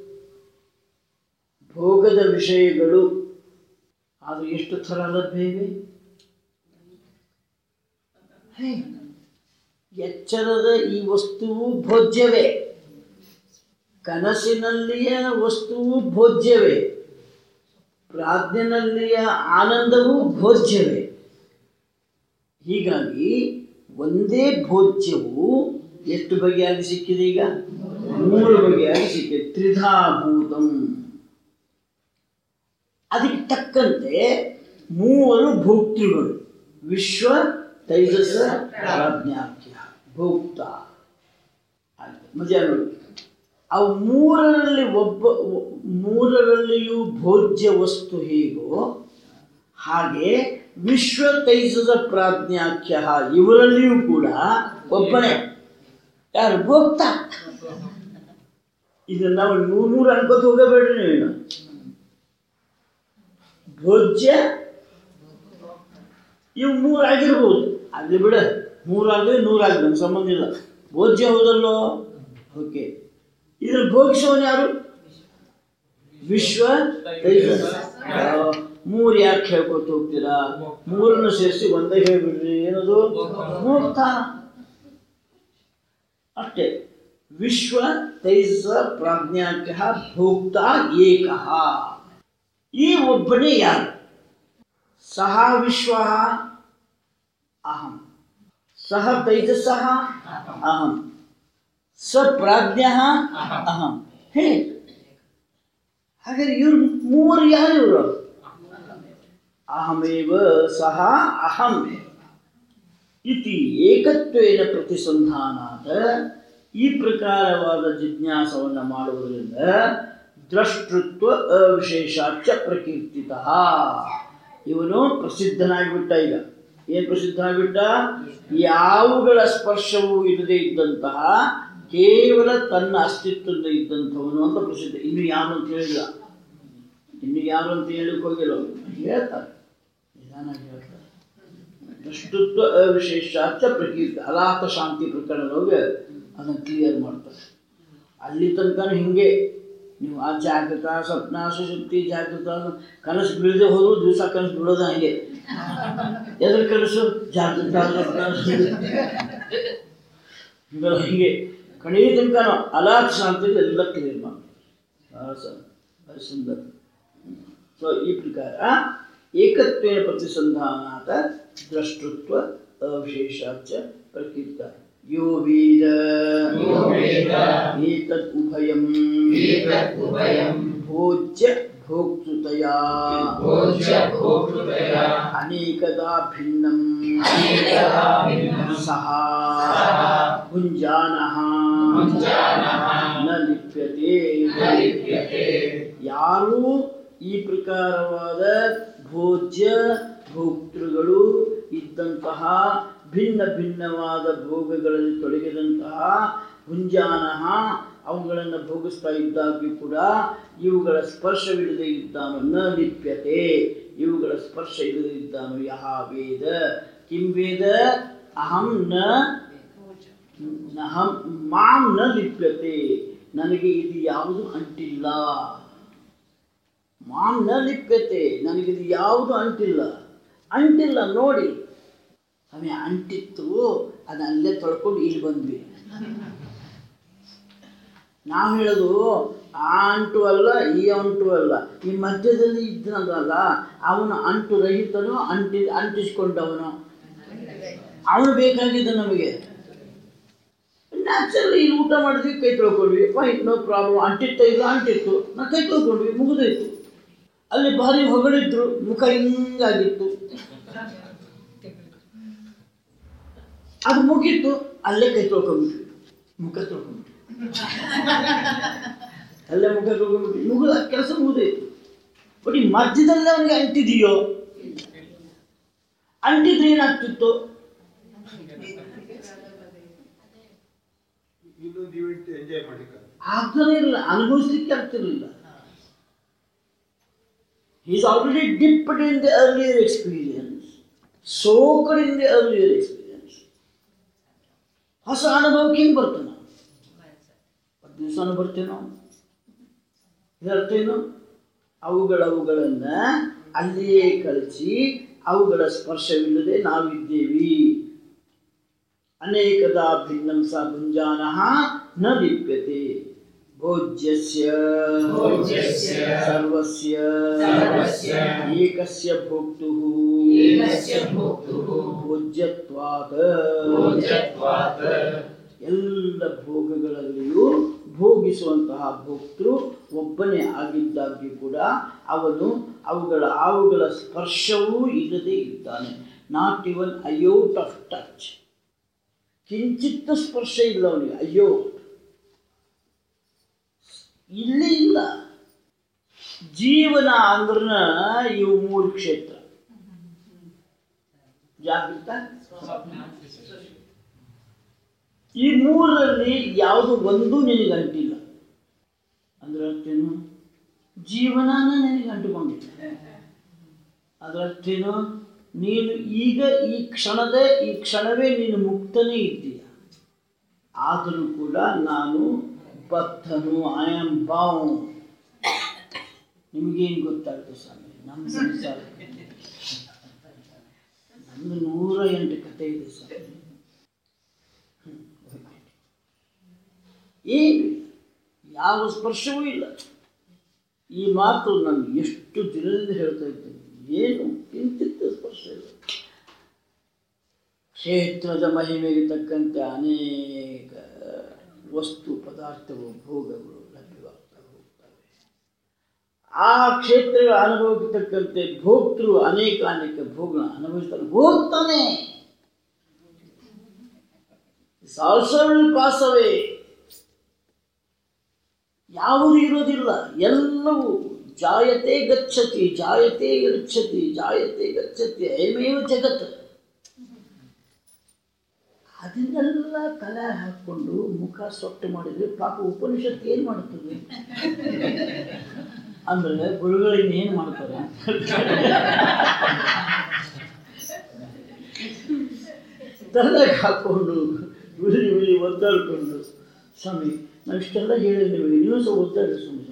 ಭೋಗದ ವಿಷಯಗಳು ಅದು ಎಷ್ಟು ಥರ ಲಭ್ಯ ಇವೆ ಹೇ, ಎಚ್ಚರದ ಈ ವಸ್ತುವು ಭೋಜ್ಯವೇ ಕನಸಿನಲ್ಲಿಯ ವಸ್ತುವು ಭೋಜ್ಯವೇ ಪ್ರಾಜ್ಞನಲ್ಲಿಯ ಆನಂದವು ಭೋಜ್ಯವೇ ಹೀಗಾಗಿ ಒಂದೇ ಭೋಜ್ಯವು ಎಷ್ಟು ಬಗೆಯಾಗಿ ಸಿಕ್ಕಿದೆ ಈಗ ಮೂರು ಬಗೆಯಾಗಿ ಸಿಕ್ಕಿದೆ ತ್ರಿಧಾಭೂತಂ ಅದಕ್ಕೆ ತಕ್ಕಂತೆ ಮೂವರು ಭೋಕ್ತೃಗಳು ವಿಶ್ವ ತೈಜಸ ಪ್ರಾಜ್ಞಾಖ್ಯ ಭೋಕ್ತ ಆಯ್ತು ಮಜಾ ನೋಡಿ ಅವು ಮೂರರಲ್ಲಿ ಒಬ್ಬ ಒ- ಮೂರರಲ್ಲಿಯೂ ಭೋಜ್ಯ ವಸ್ತು ಹೇಗೋ ಹಾಗೆ ವಿಶ್ವ ತೈಜಸ ಪ್ರಾಜ್ಞಾಖ್ಯ ಇವರಲ್ಲಿಯೂ ಕೂಡ ಒಬ್ಬನೇ ಯಾರು ಭೋಕ್ತ ಇದನ್ನ ನಾವು ನೂರು ನೂರು ಅನ್ಕೋತ ಹೋಗಬೇಡ್ರಿ ನೀವೇನು ಭೋಜ್ಯ ಇವು ಮೂರು ಆಗಿರ್ಬೋದು ಆಗಲಿ ಬಿಡ ಮೂರಾಗಲಿ ನೂರಾಗಲಿ ನಮ್ಗೆ ಸಂಬಂಧ ಇಲ್ಲ ಭೋಜ್ಯ ಹೌದಲ್ಲೋ ಓಕೆ ಇದ್ರಲ್ಲಿ ಭೋಗಿಸೋನು ಯಾರು ವಿಶ್ವ ತೈಜಸ ಮೂರು ಯಾಕೆ ಹೇಳ್ಕೊತ ಹೋಗ್ತೀರಾ ಮೂರನ್ನು ಸೇರಿಸಿ ಒಂದೇ ಹೇಳ್ಬಿಡ್ರಿ ಏನದು ಭೋಕ್ತ ಅಷ್ಟೇ ವಿಶ್ವ ತೈಜಸ ಪ್ರಾಜ್ಞಾಖ್ಯ ಭೋಕ್ತ ಏಕಃ ಈ ಒಬ್ಬನೇ ಯಾರು ಸಹ ವಿಶ್ವ ಅಹಂ ಸಹ ತೈಜಸ ಅಹಂ ಸ ಪ್ರಾಜ್ಞ ಅಹಂ ಹೇ ಹಾಗಾದ್ರೆ ಇವ್ರು ಮೂವರು ಯಾರು ಇವರು ಅಹಮೇವ ಸಹ ಅಹಂ ಇತಿ ಏಕತ್ವೇನ ಪ್ರತಿಸಂಧಾನಾದ ಈ ಪ್ರಕಾರವಾದ ಜಿಜ್ಞಾಸವನ್ನು ಮಾಡುವುದರಿಂದ ದ್ರಷ್ಟೃತ್ವ ಅವಿಶೇಷಾಚ ಪ್ರಕೀರ್ತಿತ ಇವನು ಪ್ರಸಿದ್ಧನಾಗಿಬಿಟ್ಟ ಈಗ ಏನು ಪ್ರಸಿದ್ಧನಾಗಿಬಿಟ್ಟ ಯಾವುಗಳ ಸ್ಪರ್ಶವೂ ಇಲ್ಲದೆ ಇದ್ದಂತಹ ಕೇವಲ ತನ್ನ ಅಸ್ತಿತ್ವದಿಂದ ಇದ್ದಂಥವನು ಅಂತ ಪ್ರಸಿದ್ಧ ಇನ್ನು ಯಾರು ಅಂತ ಹೇಳಿಲ್ಲ ಇನ್ನು ಯಾರು ಅಂತ ಹೇಳಕ್ ಹೋಗಿಲ್ಲ ಅವ್ರು. ಹೇಳ್ತಾರೆ ನಿಧಾನಾಗಿ ಹೇಳ್ತಾರೆ ದ್ರಷ್ಟೃತ್ವ ಅವಿಶೇಷಾಚ ಪ್ರಕೀರ್ತಿ ಅಲಾತ ಶಾಂತಿ ಪ್ರಕರಣದೊಳಗೆ ಅದನ್ನು ಕ್ಲಿಯರ್ ಮಾಡ್ತಾರೆ ಅಲ್ಲಿ ತನಕ ಹಿಂಗೆ ನೀವು ಆ ಜಾಗೃತ ಸ್ವಪ್ನ ಸುಶುಕ್ತಿ ಜಾಗೃತ ಕನಸು ಬೀಳದೆ ಹೋದ್ರು ದಿವಸ ಕನಸು ಬೀಳೋದ ಹಂಗೆ ಎದ್ರ ಕನಸು ಜಾಗೃತ ಸ್ವಪ್ನ ಸುಷುಪ್ತಿ. ಇವೆಲ್ಲ ಹೀಗೆ ಕಡೆಯ ತನಕ ಅಲಾತ್ ಶಾಂತಿ ಎಲ್ಲ ಕ್ಲಿಯರ್ ಮಾಡ್ತಾರೆ ಭಾಳ ಸ- ಭಾಳ ಸುಂದರ ಸೊ ಈ ಪ್ರಕಾರ ಏಕತ್ವೇನ ಪ್ರತಿಸಂಧಾನಾತ ದ್ರಷ್ಟೃತ್ವ ಅವಿಶೇಷಾಚ ಪ್ರಕೀರ್ತ ಯೋ ವೇದ ಯೋ ವೇದ ಏತತ್ ಉಭಯಂ ಏತತ್ ಉಭಯಂ ಭೋಜ್ಯ ಭೋಕ್ತೃತಯಾ ಭೋಜ್ಯ ಭೋಕ್ತೃತಯಾ ಅನೇಕದಾ ಭಿನ್ನಂ ಅನೇಕದಾ ಭಿನ್ನಂ ಸಹ ಸಹ ಭುಂಜಾನಃ ಭುಂಜಾನಃ ನ ಲಿಪ್ಯತೆ ನ ಲಿಪ್ಯತೆ ಯಾರು ಈ ಪ್ರಕಾರವಾದ ಭೋಜ್ಯ ಭೋಕ್ತೃಗಳು ಇದ್ದಂತಹ ಭಿನ್ನ ಭಿನ್ನವಾದ ಭೋಗಗಳಲ್ಲಿ ತೊಡಗಿದಂತಹ ಹುಂಜಾನಃ ಅವುಗಳನ್ನು ಭೋಗಿಸ್ತಾ ಇದ್ದಾಗ್ಯೂ ಕೂಡ ಇವುಗಳ ಸ್ಪರ್ಶವಿಲ್ಲದೆ ಇದ್ದಾನೋ ನ ಲಿಪ್ಯತೆ ಇವುಗಳ ಸ್ಪರ್ಶ ಇಲ್ಲದೆ ಇದ್ದಾನೋ ಯಹ ವೇದ ಕಿಂ ವೇದ ಅಹಂ ನ ಅಹಂ ಮಾಂ ನ ಲಿಪ್ಯತೆ ನನಗೆ ಇದು ಯಾವುದು ಅಂಟಿಲ್ಲ ಮಾಂ ನ ಲಿಪ್ಯತೆ ನನಗಿದು ಯಾವುದು ಅಂಟಿಲ್ಲ ಅಂಟಿಲ್ಲ ನೋಡಿ ಆಮೇಲೆ ಅಂಟಿತ್ತು ಅದನ್ನ ಅಲ್ಲೇ ತೊಳ್ಕೊಂಡು ಇಲ್ಲಿ ಬಂದ್ವಿ ನಾವು ಹೇಳೋದು ಆ ಅಂಟು ಅಲ್ಲ ಈ ಅಂಟು ಅಲ್ಲ ಈ ಮಧ್ಯದಲ್ಲಿ ಇದ್ದನಲ್ಲ ಅವನು ಅಂಟು ರಹಿತನು ಅಂಟಿ ಅಂಟಿಸ್ಕೊಂಡವನು ಅವನು ಬೇಕಾಗಿದ್ದ ನಮಗೆ ನ್ಯಾಚುರಲಿ ಇಲ್ಲಿ ಊಟ ಮಾಡಿದ್ವಿ ಕೈ ತೊಳ್ಕೊಂಡ್ವಿ ಫೈನ್ ನೋ ಪ್ರಾಬ್ಲಮ್ ಅಂಟಿತ್ತ ಇಲ್ಲ ಅಂಟಿತ್ತು ನಾವು ಕೈ ತೊಳ್ಕೊಂಡ್ವಿ ಮುಗಿದೋಯ್ತು ಅಲ್ಲಿ ಭಾರಿ ಹೊಗಳಿದ್ರು ಮುಖ ಹಿಂಗಾಗಿತ್ತು ಅದು ಮುಗೀತು ಅಲ್ಲೇ ಕೈ ತೊಳ್ಕೊಂಡ್ಬಿಟ್ವಿ ಮುಖ ತೊಳ್ಕೊಂಡ್ಬಿಟ್ವಿ ಅಲ್ಲೇ ಮುಖ ತೊಳ್ಕೊಂಡ್ಬಿಟ್ವಿ ಮುಗಿದ ಕೆಲಸ ಮುಗಿದೋಯ್ತು ಬಟ್ ಈ ಮಧ್ಯದಲ್ಲಿ ಅವನಿಗೆ ಅಂಟಿದೆಯೋ ಅಂಟಿದ್ರೆ ಏನಾಗ್ತಿತ್ತು ಇನ್ನೊಂದು ಇವೆಂಟ್ ಎಂಜಾಯ್ ಮಾಡ್ಲಿಕ್ಕೆ ಆಗ್ತಾನೆ ಇರಲಿಲ್ಲ ಅನುಭವಿಸ್ಲಿಕ್ಕೆ ಆಗ್ತಿರ್ಲಿಲ್ಲ is already dipped in the earlier experience soaked in the earlier experience ಹೊಸ ಅನುಭವಕ್ಕೆ ಹಿಂಗೆ ಬರ್ತಾನೆ ಹತ್ತು ದಿವಸನೂ ಬರ್ತೇನೋ ಇದರ್ಥೇನು ಅವುಗಳವುಗಳನ್ನು ಅಲ್ಲಿಯೇ ಕಳಿಸಿ ಅವುಗಳ ಸ್ಪರ್ಶವಿಲ್ಲದೆ ನಾವಿದ್ದೇವಿ ಅನೇಕದಾ ಭಿನ್ನಂ ಸ ಭುಂಜಾನಃ ನ ಲಿಪ್ಯತೆ ಭೋಜ್ಯಸ್ಯ ಭೋಜ್ಯಸ್ಯ ಸರ್ವಸ್ಯ ಸರ್ವಸ್ಯ ಏಕಸ್ಯ ಭೋಕ್ತುಃ ಏಕಸ್ಯ ಭೋಕ್ತುಃ ಭೋಜ್ಯತ್ವಾತ್ ಭೋಜ್ಯತ್ವಾತ್ ಎಲ್ಲ ಭೋಗಗಳಲ್ಲಿಯೂ ಭೋಗಿಸುವಂತಹ ಭೋಕ್ತೃ ಒಬ್ಬನೇ ಆಗಿದ್ದಾಗ್ಯೂ ಕೂಡ ಅವನು ಅವುಗಳ ಅವುಗಳ ಸ್ಪರ್ಶವೂ ಇಲ್ಲದೆ ಇದ್ದಾನೆ not even iota of touch ಕಿಂಚಿತ್ತ ಸ್ಪರ್ಶ ಇಲ್ಲ ಅವನಿಗೆ ಅಯ್ಯೋ ಇಲ್ಲೇ ಇಲ್ಲ ಜೀವನ ಅಂದ್ರ ಇವು ಮೂರು ಕ್ಷೇತ್ರ ಜಾಗೃತ ಈ ಮೂರರಲ್ಲಿ ಯಾವುದು ಒಂದು ನಿನಗೆ ಅಂಟಿಲ್ಲ ಅಂದ್ರೆ ಅರ್ಥೇನು ಜೀವನನ ನಿನಗೆ ಅಂಟಿಕೊಂಡಿಲ್ಲ ಅದರ ಅರ್ಥೇನು ನೀನು ಈಗ ಈ ಕ್ಷಣದ ಈ ಕ್ಷಣವೇ ನೀನು ಮುಕ್ತನೇ ಇದ್ದೀಯ ಆದರೂ ಕೂಡ ನಾನು ಬದ್ಧನು ಐ ಆಮ್ ಬೌಂಡ್ ನಿಮಗೇನು ಗೊತ್ತಾಗ್ತದೆ ಸ್ವಾಮಿ ನಮ್ಮ ಸಂಸಾರ ನಮ್ದು ನೂರ ಎಂಟು ಕತೆ ಇದೆ ಸ್ವಾಮಿ ಏನು ಯಾವ ಸ್ಪರ್ಶವೂ ಇಲ್ಲ ಈ ಮಾತು ನಾನು ಎಷ್ಟು ದಿನದಿಂದ ಹೇಳ್ತಾ ಇದ್ದೇನೆ ಏನು ಕಿಂಚಿತ್ತ ಸ್ಪರ್ಶ ಇಲ್ಲ ಕ್ಷೇತ್ರದ ಮಹಿಮೆಗೆ ತಕ್ಕಂತೆ ಅನೇಕ ವಸ್ತು ಪದಾರ್ಥಗಳು ಭೋಗಗಳು ಲಭ್ಯವಾಗ್ತಾ ಹೋಗ್ತವೆ ಆ ಕ್ಷೇತ್ರಗಳ ಅನುಭವಕ್ಕೆ ತಕ್ಕಂತೆ ಭೋಕ್ತೃ ಅನೇಕ ಅನೇಕ ಭೋಗಗಳ ಅನುಭವಿಸ್ತಾನೆ ಹೋಗ್ತಾನೆ ಆಲ್ಸೋ ವಿಲ್ ಪಾಸ್ ಅವೇ ಯಾವುದೂ ಇರೋದಿಲ್ಲ ಎಲ್ಲವೂ ಜಾಯತೆ ಗಚ್ಚತಿ ಜಾಯತೆ ಗಚ್ಚತಿ ಜಾಯತೆ ಗಚ್ಚತಿ ಅಯಮೇವ ಜಗತ್ ಅದನ್ನೆಲ್ಲ ತಲೆ ಹಾಕ್ಕೊಂಡು ಮುಖ ಸೊಟ್ಟು ಮಾಡಿದ್ರೆ ಪಾಪ ಉಪನಿಷತ್ತು ಏನು ಮಾಡುತ್ತದೆ ಅಂದ್ರೆ ಗುರುಗಳಿಂದ ಏನು ಮಾಡ್ತಾರೆ ತಲೆಗೆ ಹಾಕ್ಕೊಂಡು ವಿಳಿ ವಿಳಿ ಒದ್ದಾಡ್ಕೊಂಡು ಸ್ವಾಮಿ ನಾವು ಇಷ್ಟೆಲ್ಲ ಹೇಳಿದ್ರೆ ನಿಮಗೆ ನೀವು ಸಹ ಒದ್ದಾಡಿ ಸ್ವಾಮಿ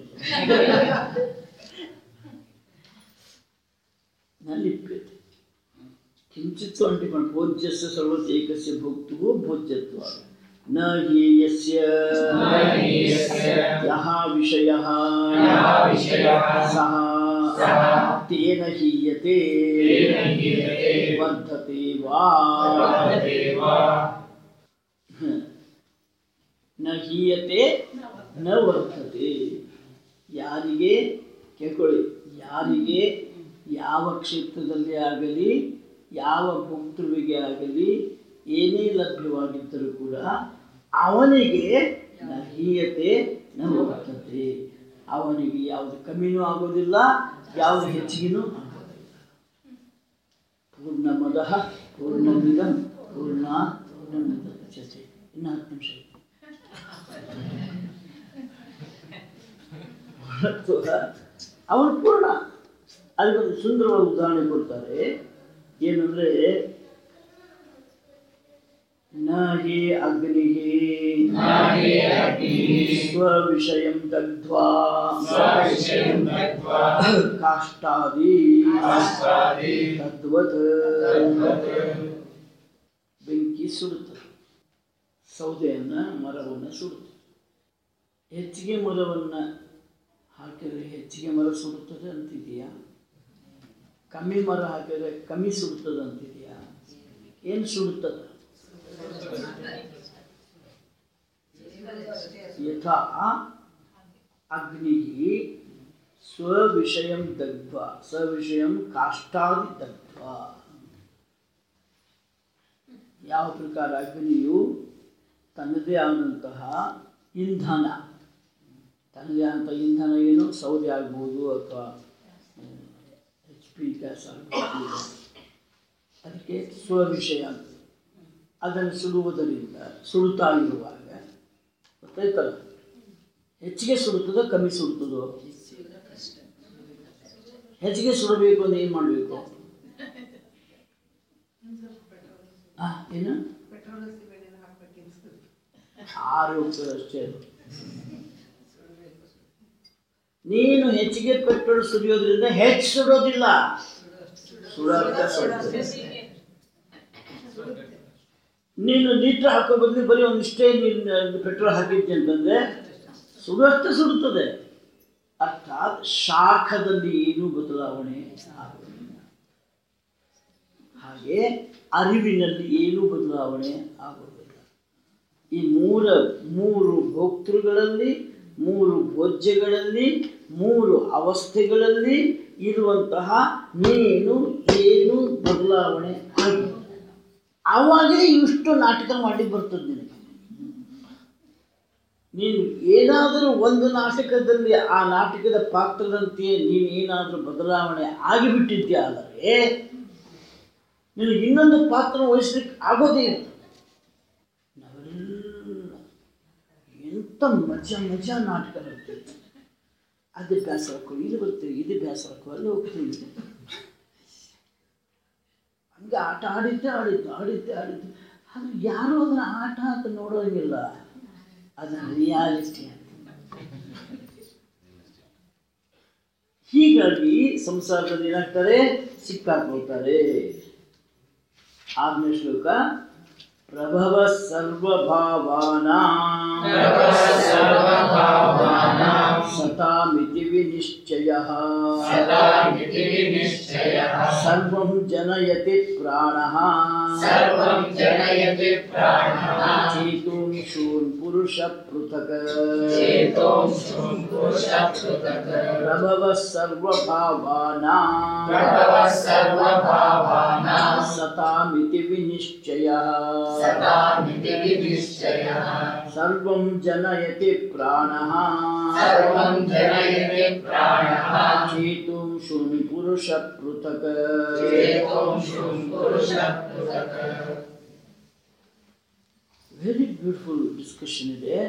ನಲಿಪ್ಯತೆ ಕಿಂಚಿತ್ತು ಅಂಟಿಕೊಂಡು ಭೋಜ್ಯಸ್ಯ ಸರ್ವಸ್ಯ ಏಕಸ್ಯ ಭೋಕ್ತುವು ಭೋಜ್ಯತ್ವ ನ ಹಿ ಯಸ್ಯ ನ ಹಿ ಯಸ್ಯ ಯಃ ವಿಷಯಃ ಯಃ ವಿಷಯಃ ಸಹ ಸಹ ತೇನ ಹೀಯತೆ ತೇನ ಹೀಯತೆ ವರ್ಧತೆ ವಾ ವರ್ಧತೆ ವಾ ನ ಹೀಯತೆ ನ ವರ್ತತೆ ಯಾರಿಗೆ ಕೇಳ್ಕೊಳ್ಳಿ ಯಾರಿಗೆ ಯಾವ ಕ್ಷೇತ್ರದಲ್ಲಿ ಆಗಲಿ ಯಾವ ಭೋಕ್ತೃವಿಗೆ ಆಗಲಿ ಏನೇ ಲಭ್ಯವಾಗಿದ್ದರೂ ಕೂಡ ಅವನಿಗೆ ನ ಹೀಯತೆ ನ ವರ್ತತೆ ಅವನಿಗೆ ಯಾವುದು ಕಮ್ಮಿನೂ ಆಗೋದಿಲ್ಲ ಯಾವುದು ಹೆಚ್ಚಿಗೆನೂ ಆಗೋದಿಲ್ಲ ಪೂರ್ಣಮದ ಪೂರ್ಣಮಿದಂ ಪೂರ್ಣ ಪೂರ್ಣಮಿದಚ್ಚತೆ ಇನ್ನು ಹತ್ತು ನಿಮಿಷ ಇದೆ. ಮತ್ತು ಅವನು ಪೂರ್ಣ ಅದಕ್ಕೊಂದು ಸುಂದರವಾದ ಉದಾಹರಣೆ ಕೊಡ್ತಾರೆ ಏನಂದರೆ ನ ಹಿ ಅಗ್ನಿಃ ನ ಹಿ ಅಗ್ನಿಃ ಸ್ವವಿಷಯಂ ದಗ್ಧ್ವಾ ಸ್ವವಿಷಯಂ ದಗ್ಧ್ವಾ ಕಾಷ್ಟಾದಿ ಕಾಷ್ಟಾದಿ ತದ್ವತ್ ತದ್ವತ್ ಬೆಂಕಿ ಸುಡುತ್ತದೆ ಸೌದೆಯನ್ನು ಮರವನ್ನು ಸುಡುತ್ತದೆ ಹೆಚ್ಚಿಗೆ ಮರವನ್ನು ಹಾಕಿದರೆ ಹೆಚ್ಚಿಗೆ ಮರ ಸುಡುತ್ತದೆ ಅಂತಿದೆಯಾ ಕಮ್ಮಿ ಮರ ಹಾಕಿದರೆ ಕಮ್ಮಿ ಸುಡುತ್ತದೆ ಅಂತಿದೆಯಾ ಏನು ಸುಡುತ್ತದೆ ಯಥಾ ಅಗ್ನಿ ಸ್ವವಿಷಯಂ ದಗ್ಧ್ವ ಸ್ವವಿಷಯಂ ಕಾಷ್ಟಾದಿ ದಗ್ಧ್ವ ಯಾವ ಪ್ರಕಾರ ಅಗ್ನಿಯು ತನ್ನದೇ ಆದಂತಹ ಇಂಧನ ತನ್ನದೇ ಆದಂಥ ಇಂಧನ ಏನು ಸೌದೆ ಆಗ್ಬೋದು ಅಥವಾ ಎಚ್ ಪಿ ಗ್ಯಾಸ್ ಆಗ್ಬೋದು ಅದಕ್ಕೆ ಸ್ವವಿಷಯ ಅಂತ ಅದನ್ನು ಸುಡುವುದರಿಂದ ಸುಡುತ್ತಾ ಇರುವಾಗ ಗೊತ್ತಾಯ್ತಲ್ಲ ಹೆಚ್ಚಿಗೆ ಸುಡುತ್ತದೋ ಕಮ್ಮಿ ಸುಡುತ್ತದೋ ಹೆಚ್ಚಿಗೆ ಸುಡಬೇಕು ಅಂದ್ರೆ ಏನು ಮಾಡಬೇಕು ಏನು ಆರು ಹೋಗ್ತದೆ ಅಷ್ಟೇ ಅದು. ನೀನು ಹೆಚ್ಚಿಗೆ ಪೆಟ್ರೋಲ್ ಸುರಿಯೋದ್ರಿಂದ ಹೆಚ್ಚು ಸುಡೋದಿಲ್ಲ ಸುಡೋದ ಸುಡ್ತದೆ ನೀನು ಲೀಟ್ರ್ ಹಾಕೋ ಬದಲು ಬರೀ ಒಂದಿಷ್ಟೇ ನೀನು ಪೆಟ್ರೋಲ್ ಹಾಕಿದ್ದೆ ಅಂತಂದರೆ ಸುಡುವಷ್ಟು ಸುಡುತ್ತದೆ ಅರ್ಥಾತ್ ಶಾಖದಲ್ಲಿ ಏನೂ ಬದಲಾವಣೆ ಆಗುವುದಿಲ್ಲ ಹಾಗೆ ಅರಿವಿನಲ್ಲಿ ಏನೂ ಬದಲಾವಣೆ ಆಗುವುದಿಲ್ಲ ಈ ಮೂರ ಮೂರು ಭೋಕ್ತೃಗಳಲ್ಲಿ ಮೂರು ಭೋಜ್ಯಗಳಲ್ಲಿ ಮೂರು ಅವಸ್ಥೆಗಳಲ್ಲಿ ಇರುವಂತಹ ನೀನು ಏನು ಬದಲಾವಣೆ ಆಗಿದೆ ಆವಾಗಲೇ ಇಷ್ಟು ನಾಟಕ ಮಾಡಿ ಬರ್ತದೆ ನಿನಗೆ ನೀನು ಏನಾದರೂ ಒಂದು ನಾಟಕದಲ್ಲಿ ಆ ನಾಟಕದ ಪಾತ್ರದಂತೆಯೇ ನೀನು ಏನಾದರೂ ಬದಲಾವಣೆ ಆಗಿಬಿಟ್ಟಿದ್ಯಾದರೆ ನಿನಗೆ ಇನ್ನೊಂದು ಪಾತ್ರ ವಹಿಸ್ಲಿಕ್ಕೆ ಆಗೋದೇ ಇಲ್ಲ ನಾವೆಲ್ಲ ಎಂಥ ಮಜಾ ಮಜಾ ನಾಟಕ ಬರ್ತೀವಿ ಅದು ಬೇಸರಕ್ಕೋ ಇದು ಬರ್ತೀವಿ ಇದು ಬೇಸರಕ್ಕೋ ಅಲ್ಲಿ ಹೋಗ್ತೀವಿ ಹಂಗೆ ಆಟ ಆಡಿದ್ದೆ ಆಡಿದ್ದು ಆಡಿದ್ದೆ ಆಡಿದ್ದು ಅದು ಯಾರೂ ಅದನ್ನು ಆಟ ಅಂತ ನೋಡೋಂಗಿಲ್ಲ ಅದನ್ನು ರಿಯಾಲಿಟಿ ಅಂತ ಹೀಗಾಗಿ ಸಂಸಾರದಲ್ಲಿ ಏನಾಗ್ತಾರೆ ಸಿಕ್ಕಾಕೊಳ್ತಾರೆ ಆರನೇ ಶ್ಲೋಕ ಪ್ರಭವ ಸರ್ವಭಾವಾನ ಪ್ರಭವ ಸರ್ವಭಾವಾನಾಂ ಸತಾಮಿತಿ ವಿನಿಶ್ಚಯ ಸದಾಮಿತಿ ವಿನಿಶ್ಚಯಃ ಸರ್ವಂ ಜನಯತಿ ಪ್ರಾಣ ಸರ್ವಂ ಜನಯತಿ ಪ್ರಾಣಃ ಚೇತೋಂಶೂನ್ ಪುರುಷ ಪೃಥಕ್ ಚೇತೋಂಶುಂ ಪುರುಷ ಪೃಥಕ್ ಪ್ರಭವ ಸರ್ವಭಾವಾನಾಂ ಪ್ರಭವಃ ಸರ್ವಭಾವಾನಾಂ ಸತಾಮಿತಿ ವಿನಿಶ್ಚಯ ಸದಾಮಿತಿ ವಿನಿಶ್ಚಯಃ ಸರ್ವಂ ಜನಯತಿ ಪ್ರಾಣ ಸರ್ವಂ ಜನಯತಿ ಪ್ರಾಣಃ ಚೇತೋಂಶೂನ್ ಪುರುಷ ಪೃಥಕ್ ಚೇತೋಂಶುಂ ಪುರುಷ ಪೃಥಕ್ ವೆರಿ ಬ್ಯೂಟಿಫುಲ್ ಡಿಸ್ಕಷನ್ ಇದೆ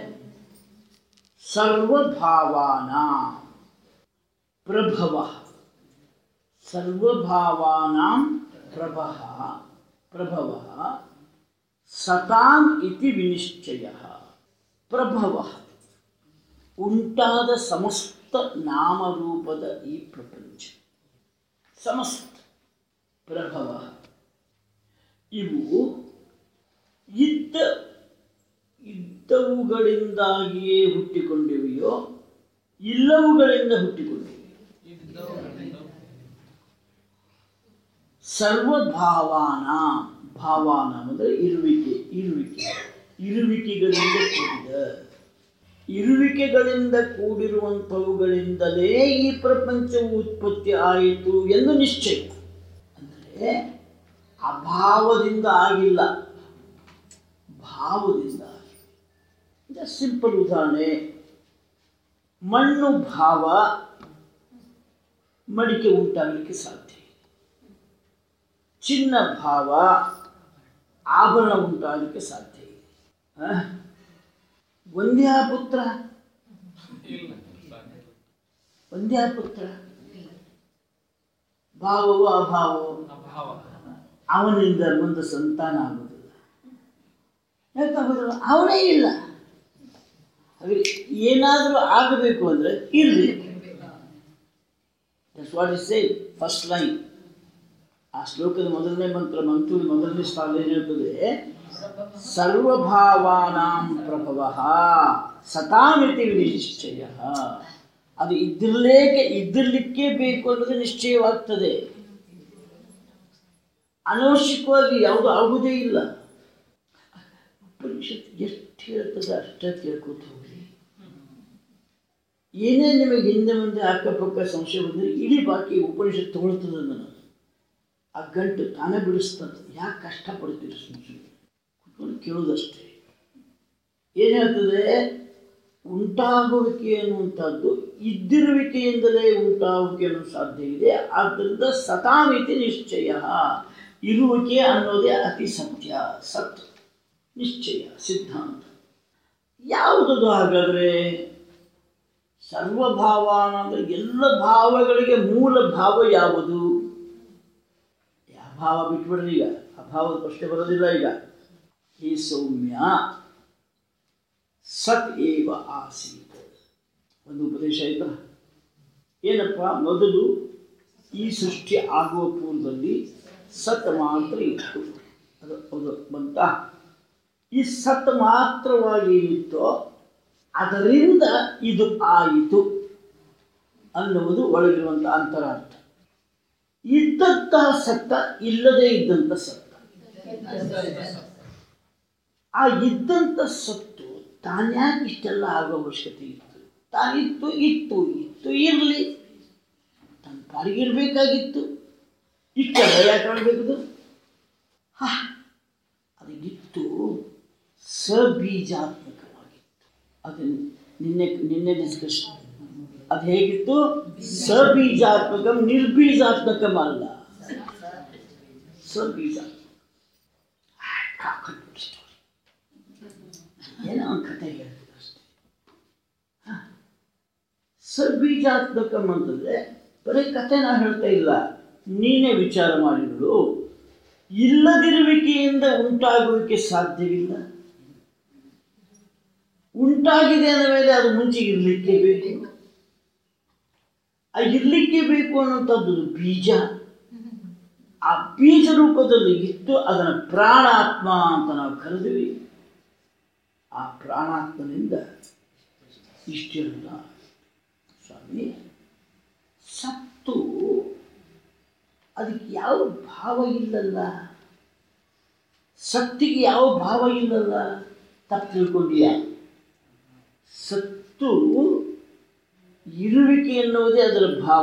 ಸರ್ವಭಾವಾನ ಪ್ರಭವ ಸರ್ವಭಾವಾನಾಂ ಪ್ರಭಃ ಪ್ರಭವ ಸತಾಂ ಇತಿ ವಿನಿಶ್ಚಯ ಪ್ರಭವ ಉಂಟಾದ ಸಮಸ್ತ ನಾಮರೂಪದ ಈ ಪ್ರಪಂಚ ಸಮಸ್ತ ಪ್ರಭವ ಇವು ಇದ್ದ ಇದ್ದವುಗಳಿಂದಾಗಿಯೇ ಹುಟ್ಟಿಕೊಂಡಿವೆಯೋ ಇಲ್ಲವುಗಳಿಂದ ಹುಟ್ಟಿಕೊಂಡಿವೆ ಸರ್ವಭಾವಾನ ಭಾವಾನ ಅಂದರೆ ಇರುವಿಕೆ ಇರುವಿಕೆ ಇರುವಿಕೆಗಳಿಂದ ಕೂಡಿದ ಇರುವಿಕೆಗಳಿಂದ ಕೂಡಿರುವಂಥವುಗಳಿಂದಲೇ ಈ ಪ್ರಪಂಚವು ಉತ್ಪತ್ತಿ ಆಯಿತು ಎಂದು ನಿಶ್ಚಯ ಅಂದರೆ ಅಭಾವದಿಂದ ಆಗಿಲ್ಲ ಭಾವದಿಂದ ಸಿಂಪಲ್ ಉದಾಹರಣೆ ಮಣ್ಣು ಭಾವ ಮಡಿಕೆ ಉಂಟಾಗಲಿಕ್ಕೆ ಸಾಧ್ಯ ಚಿನ್ನ ಭಾವ ಆಭರಣ ಉಂಟಾಗಲಿಕ್ಕೆ ಸಾಧ್ಯ ಇದೆ ಆ? ಒಂದ್ಯಾ ಪುತ್ರ ಒಂದ್ಯಾ ಪುತ್ರ ಭಾವವೋ ಅಭಾವವೋ ಅವನಿಂದ ಮುಂದೆ ಸಂತಾನ ಆಗುವುದಿಲ್ಲ ಯಾಕಾಗೋದಿಲ್ಲ ಅವನೇ ಇಲ್ಲ ಹಾಗೆ ಏನಾದರೂ ಆಗಬೇಕು ಅಂದರೆ ಇರಬೇಕು that's what is say first line ಆ ಶ್ಲೋಕದ ಮೊದಲನೇ ಮಂತ್ರ ಮಂತ್ರದ ಮೊದಲನೇ ಸ್ಥಾನ ಏನು ಹೇಳ್ತದೆ ಸರ್ವಭಾವಾನಾಂ ಪ್ರಭವ ಸತಾಮಿತಿ ನಿಶ್ಚಯ ಅದು ಇದ್ದಿರಲೇಕೆ ಇದ್ದಿರಲಿಕ್ಕೆ ಬೇಕು ಅನ್ನೋದು ನಿಶ್ಚಯವಾಗ್ತದೆ ಅನವಶ್ಯಕವಾಗಿ ಯಾವುದು ಆಗುವುದೇ ಇಲ್ಲ ಉಪನಿಷತ್ ಎಷ್ಟು ಹೇಳ್ತದೆ ಅಷ್ಟೇ ಕೇಳ್ಕೊತ ಹೋಗ್ರಿ ಏನೇ ನಿಮಗೆ ಹಿಂದೆ ಮುಂದೆ ಅಕ್ಕಪಕ್ಕ ಸಂಶಯ ಬಂದರೆ ಇಡೀ ಬಾಕಿ ಉಪನಿಷತ್ ತಗೊಳ್ತದೆ ನಾನು ಆ ಗಂಟು ತಾನೇ ಬಿಡಿಸ್ತದೆ ಯಾಕೆ ಕಷ್ಟಪಡ್ತೀರಿ ಸುಮ್ಮನೆ ಸುಮ್ಮನೆ ಕುತ್ಕೊಂಡು ಕೇಳೋದಷ್ಟೇ ಏನು ಹೇಳ್ತದೆ ಉಂಟಾಗುವಿಕೆ ಅನ್ನುವಂಥದ್ದು ಇದ್ದಿರುವಿಕೆಯಿಂದಲೇ ಉಂಟಾಗುವಿಕೆ ಅನ್ನೋದು ಸಾಧ್ಯ ಇದೆ ಆದ್ದರಿಂದ ಸತಾಮಿತಿ ನಿಶ್ಚಯ ಇರುವಿಕೆ ಅನ್ನೋದೇ ಅತಿ ಸತ್ಯ ಸತ್ ನಿಶ್ಚಯ ಸಿದ್ಧಾಂತ ಯಾವುದದು ಹಾಗಾದರೆ ಸರ್ವಭಾವಾನ ಅಂದರೆ ಎಲ್ಲ ಭಾವಗಳಿಗೆ ಮೂಲ ಭಾವ ಯಾವುದು ಯಾವ ಭಾವ ಬಿಟ್ಬಿಡ್ರಿ ಈಗ ಅಭಾವದ ಪ್ರಶ್ನೆ ಬರೋದಿಲ್ಲ ಈಗ ಈ ಸೌಮ್ಯ ಸತ್ ಏವ ಆಸೀತ್ ಒಂದು ಉಪದೇಶ ಆಯ್ತಾ ಏನಪ್ಪ ಮೊದಲು ಈ ಸೃಷ್ಟಿ ಆಗುವ ಪೂರ್ವದಲ್ಲಿ ಸತ್ ಮಾತ್ರ ಇತ್ತು ಅದು ಅದು ಬಂತ ಈ ಸತ್ ಮಾತ್ರವಾಗಿ ಏನಿತ್ತೋ ಅದರಿಂದ ಇದು ಆಯಿತು ಅನ್ನುವುದು ಒಳಗಿರುವಂಥ ಅಂತರಾರ್ಥ ಇದ್ದಂತಹ ಸತ್ತ ಇಲ್ಲದೇ ಇದ್ದಂಥ ಸತ್ತ ಆ ಇದ್ದಂಥ ಸತ್ತು ತಾನ್ಯಾಕೆ ಇಷ್ಟೆಲ್ಲ ಆಗೋ ಅವಶ್ಯಕತೆ ಇತ್ತು ತಾನಿತ್ತು ಇತ್ತು ಇತ್ತು ಇರಲಿ ತನ್ನ ಪಾಡಿಗಿರ್ಬೇಕಾಗಿತ್ತು ಇಷ್ಟೆಲ್ಲ ಯಾಕೆ ಮಾಡಬೇಕದು ಹಾ ಅದು ಇತ್ತು ಸಬೀಜಾತ್ಮಕವಾಗಿತ್ತು ಅದು ನಿನ್ನೆ ನಿನ್ನೆ ಡಿಸ್ಕಷನ್ ಅದು ಹೇಗಿತ್ತು ಸಬೀಜಾತ್ಮಕ ನಿರ್ಬೀಜಾತ್ಮಕಂ ಅಲ್ಲ ಸಬೀಜಾತ್ಮಕ ಕಾಕಟ್ ಸ್ಟೋರಿ ಏನೋ ಒಂದು ಕಥೆ ಹೇಳ್ತೀನಿ ಅಷ್ಟೇ ಹ. ಸಬೀಜಾತ್ಮಕಂ ಅಂತಂದ್ರೆ ಬರೀ ಕಥೆ ನಾ ಹೇಳ್ತಾ ಇಲ್ಲ ನೀನೇ ವಿಚಾರ ಮಾಡಿಗಳು ಇಲ್ಲದಿರುವಿಕೆಯಿಂದ ಉಂಟಾಗುವಿಕೆ ಸಾಧ್ಯವಿಲ್ಲ ಉಂಟಾಗಿದೆ ಅಂದ ಮೇಲೆ ಅದು ಮುಂಚೆ ಇರಲಿಕ್ಕೆ ಬೇಕು ಆ ಇರಲಿಕ್ಕೆ ಬೇಕು ಅನ್ನೋಂಥದ್ದು ಬೀಜ ಆ ಬೀಜ ರೂಪದಲ್ಲಿ ಇತ್ತು ಅದನ್ನು ಪ್ರಾಣಾತ್ಮ ಅಂತ ನಾವು ಕರೆದ್ವಿ ಆ ಪ್ರಾಣಾತ್ಮನಿಂದ ಇಷ್ಟೆಲ್ಲ ಸ್ವಾಮಿ ಸತ್ತು ಅದಕ್ಕೆ ಯಾವ ಭಾವ ಇಲ್ಲಲ್ಲ ಸತ್ತಿಗೆ ಯಾವ ಭಾವ ಇಲ್ಲಲ್ಲ ತಪ್ಪು ತಿಳ್ಕೊಂಡಿಯ ಸತ್ತು ಇರುವಿಕೆ ಎನ್ನುವುದೇ ಅದರ ಭಾವ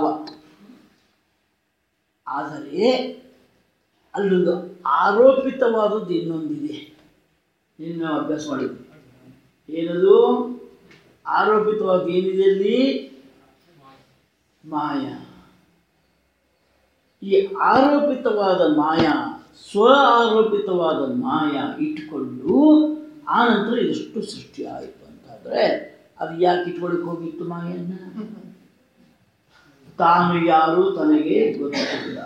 ಆದರೆ ಅಲ್ಲೊಂದು ಆರೋಪಿತವಾದದ್ದು ಇನ್ನೊಂದಿದೆ ನಿನ್ನ ನಾವು ಅಭ್ಯಾಸ ಮಾಡಿದ್ವಿ ಏನದು ಆರೋಪಿತವಾದ ಏನಿದೆ ಅಲ್ಲಿ ಮಾಯ ಈ ಆರೋಪಿತವಾದ ಮಾಯ ಸ್ವ ಆರೋಪಿತವಾದ ಮಾಯ ಇಟ್ಕೊಂಡು ಆನಂತರ ಇದಷ್ಟು ಸೃಷ್ಟಿ ಆಯಿತು ಅಂತಾದರೆ ಅದು ಯಾಕೆ ಇಟ್ಕೊಳಕ್ಕೆ ಹೋಗಿತ್ತು ಮಾಯನ್ನ ತಾನು ಯಾರು ತನಗೆ ಗೊತ್ತಿಲ್ಲ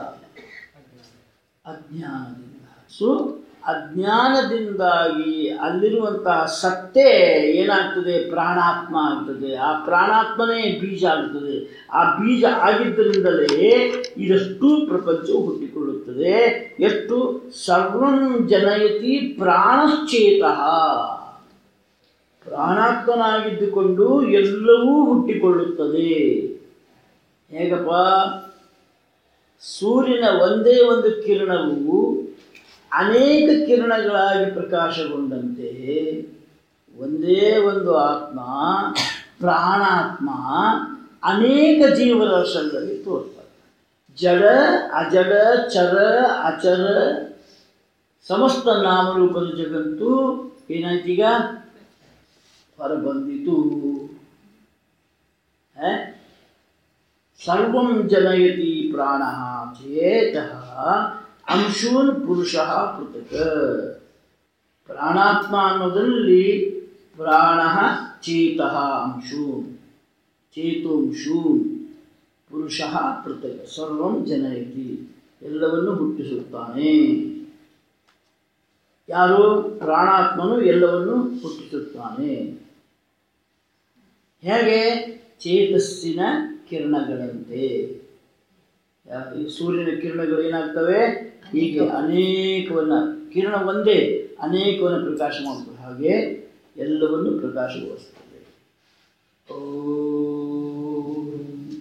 ಅಜ್ಞಾನದಿಂದ ಸೊ ಅಜ್ಞಾನದಿಂದಾಗಿ ಅಲ್ಲಿರುವಂತಹ ಸತ್ತೇ ಏನಾಗ್ತದೆ ಪ್ರಾಣಾತ್ಮ ಆಗ್ತದೆ ಆ ಪ್ರಾಣಾತ್ಮನೇ ಬೀಜ ಆಗ್ತದೆ ಆ ಬೀಜ ಆಗಿದ್ದರಿಂದಲೇ ಇದಷ್ಟು ಪ್ರಪಂಚವು ಹುಟ್ಟಿಕೊಳ್ಳುತ್ತದೆ ಎಷ್ಟು ಸರ್ವಂ ಜನಯತಿ ಪ್ರಾಣಶ್ಚೇತಃ ಪ್ರಾಣಾತ್ಮನಾಗಿದ್ದುಕೊಂಡು ಎಲ್ಲವೂ ಹುಟ್ಟಿಕೊಳ್ಳುತ್ತದೆ ಹೇಗಪ್ಪ ಸೂರ್ಯನ ಒಂದೇ ಒಂದು ಕಿರಣವು ಅನೇಕ ಕಿರಣಗಳಾಗಿ ಪ್ರಕಾಶಗೊಂಡಂತೆ ಒಂದೇ ಒಂದು ಆತ್ಮ ಪ್ರಾಣಾತ್ಮ ಅನೇಕ ಜೀವರಾಶಗಳಲ್ಲಿ ತೋರ್ತದೆ ಜಡ ಅಜಡ ಚರ ಅಚರ ಸಮಸ್ತ ನಾಮರೂಪದ ಜಗತ್ತು ಏನಾಯ್ತೀಗ ಹೊರಬಂದಿತು ಹ? ಸರ್ವಂ ಜನಯತಿ ಪ್ರಾಣ ಚೇತ ಅಂಶೂನ್ ಪುರುಷ ಪೃಥಕ್ ಪ್ರಾಣಾತ್ಮ ಅನ್ನೋದರಲ್ಲಿ ಪ್ರಾಣ ಚೇತ ಅಂಶೂನ್ ಚೇತೋಂಶೂನ್ ಪುರುಷ ಪೃಥಕ್ ಸರ್ವಂ ಜನಯತಿ ಎಲ್ಲವನ್ನು ಹುಟ್ಟಿಸುತ್ತಾನೆ ಯಾರು ಪ್ರಾಣಾತ್ಮನು ಎಲ್ಲವನ್ನು ಹುಟ್ಟಿಸುತ್ತಾನೆ ಹೇಗೆ ಚೇತಸ್ಸಿನ ಕಿರಣಗಳಂತೆ ಯಾ- ಈ ಸೂರ್ಯನ ಕಿರಣಗಳು ಏನಾಗ್ತವೆ ಹೀಗೆ ಅನೇಕವನ್ನ ಕಿರಣ ಒಂದೇ ಅನೇಕವನ್ನು ಪ್ರಕಾಶ ಮಾಡ್ತವೆ ಹಾಗೆ ಎಲ್ಲವನ್ನು ಪ್ರಕಾಶಗೊಳಿಸ್ತದೆ ಓಂ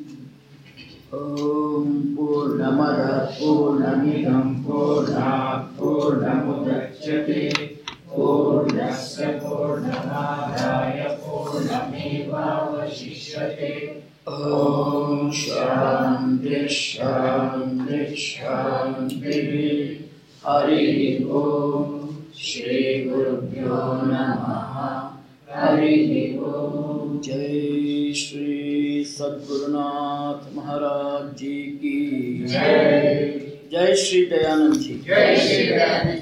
ಓಂ ಪೂರ್ಣಮದ ಪೂರ್ಣಮಿದಂ ಪೂರ್ಣಾತ್ ಪೂರ್ಣಮುದಚ್ಯತೆ पूर्णस्य पूर्णमादाय पूर्णमेवावशिष्यते ಓಂ ಶಾಂತಿ ಶಾಂತಿ ಶಾಂತಿ ಹರಿ ಓಂ ಶ್ರೀ ಗುರುಭ್ಯೋ ನಮಃ ಹರಿ ಓಂ ಜೈ ಶ್ರೀ सद्गुरुनाथ महाराज जी की जय जय श्री दयानंद जी जय श्री राम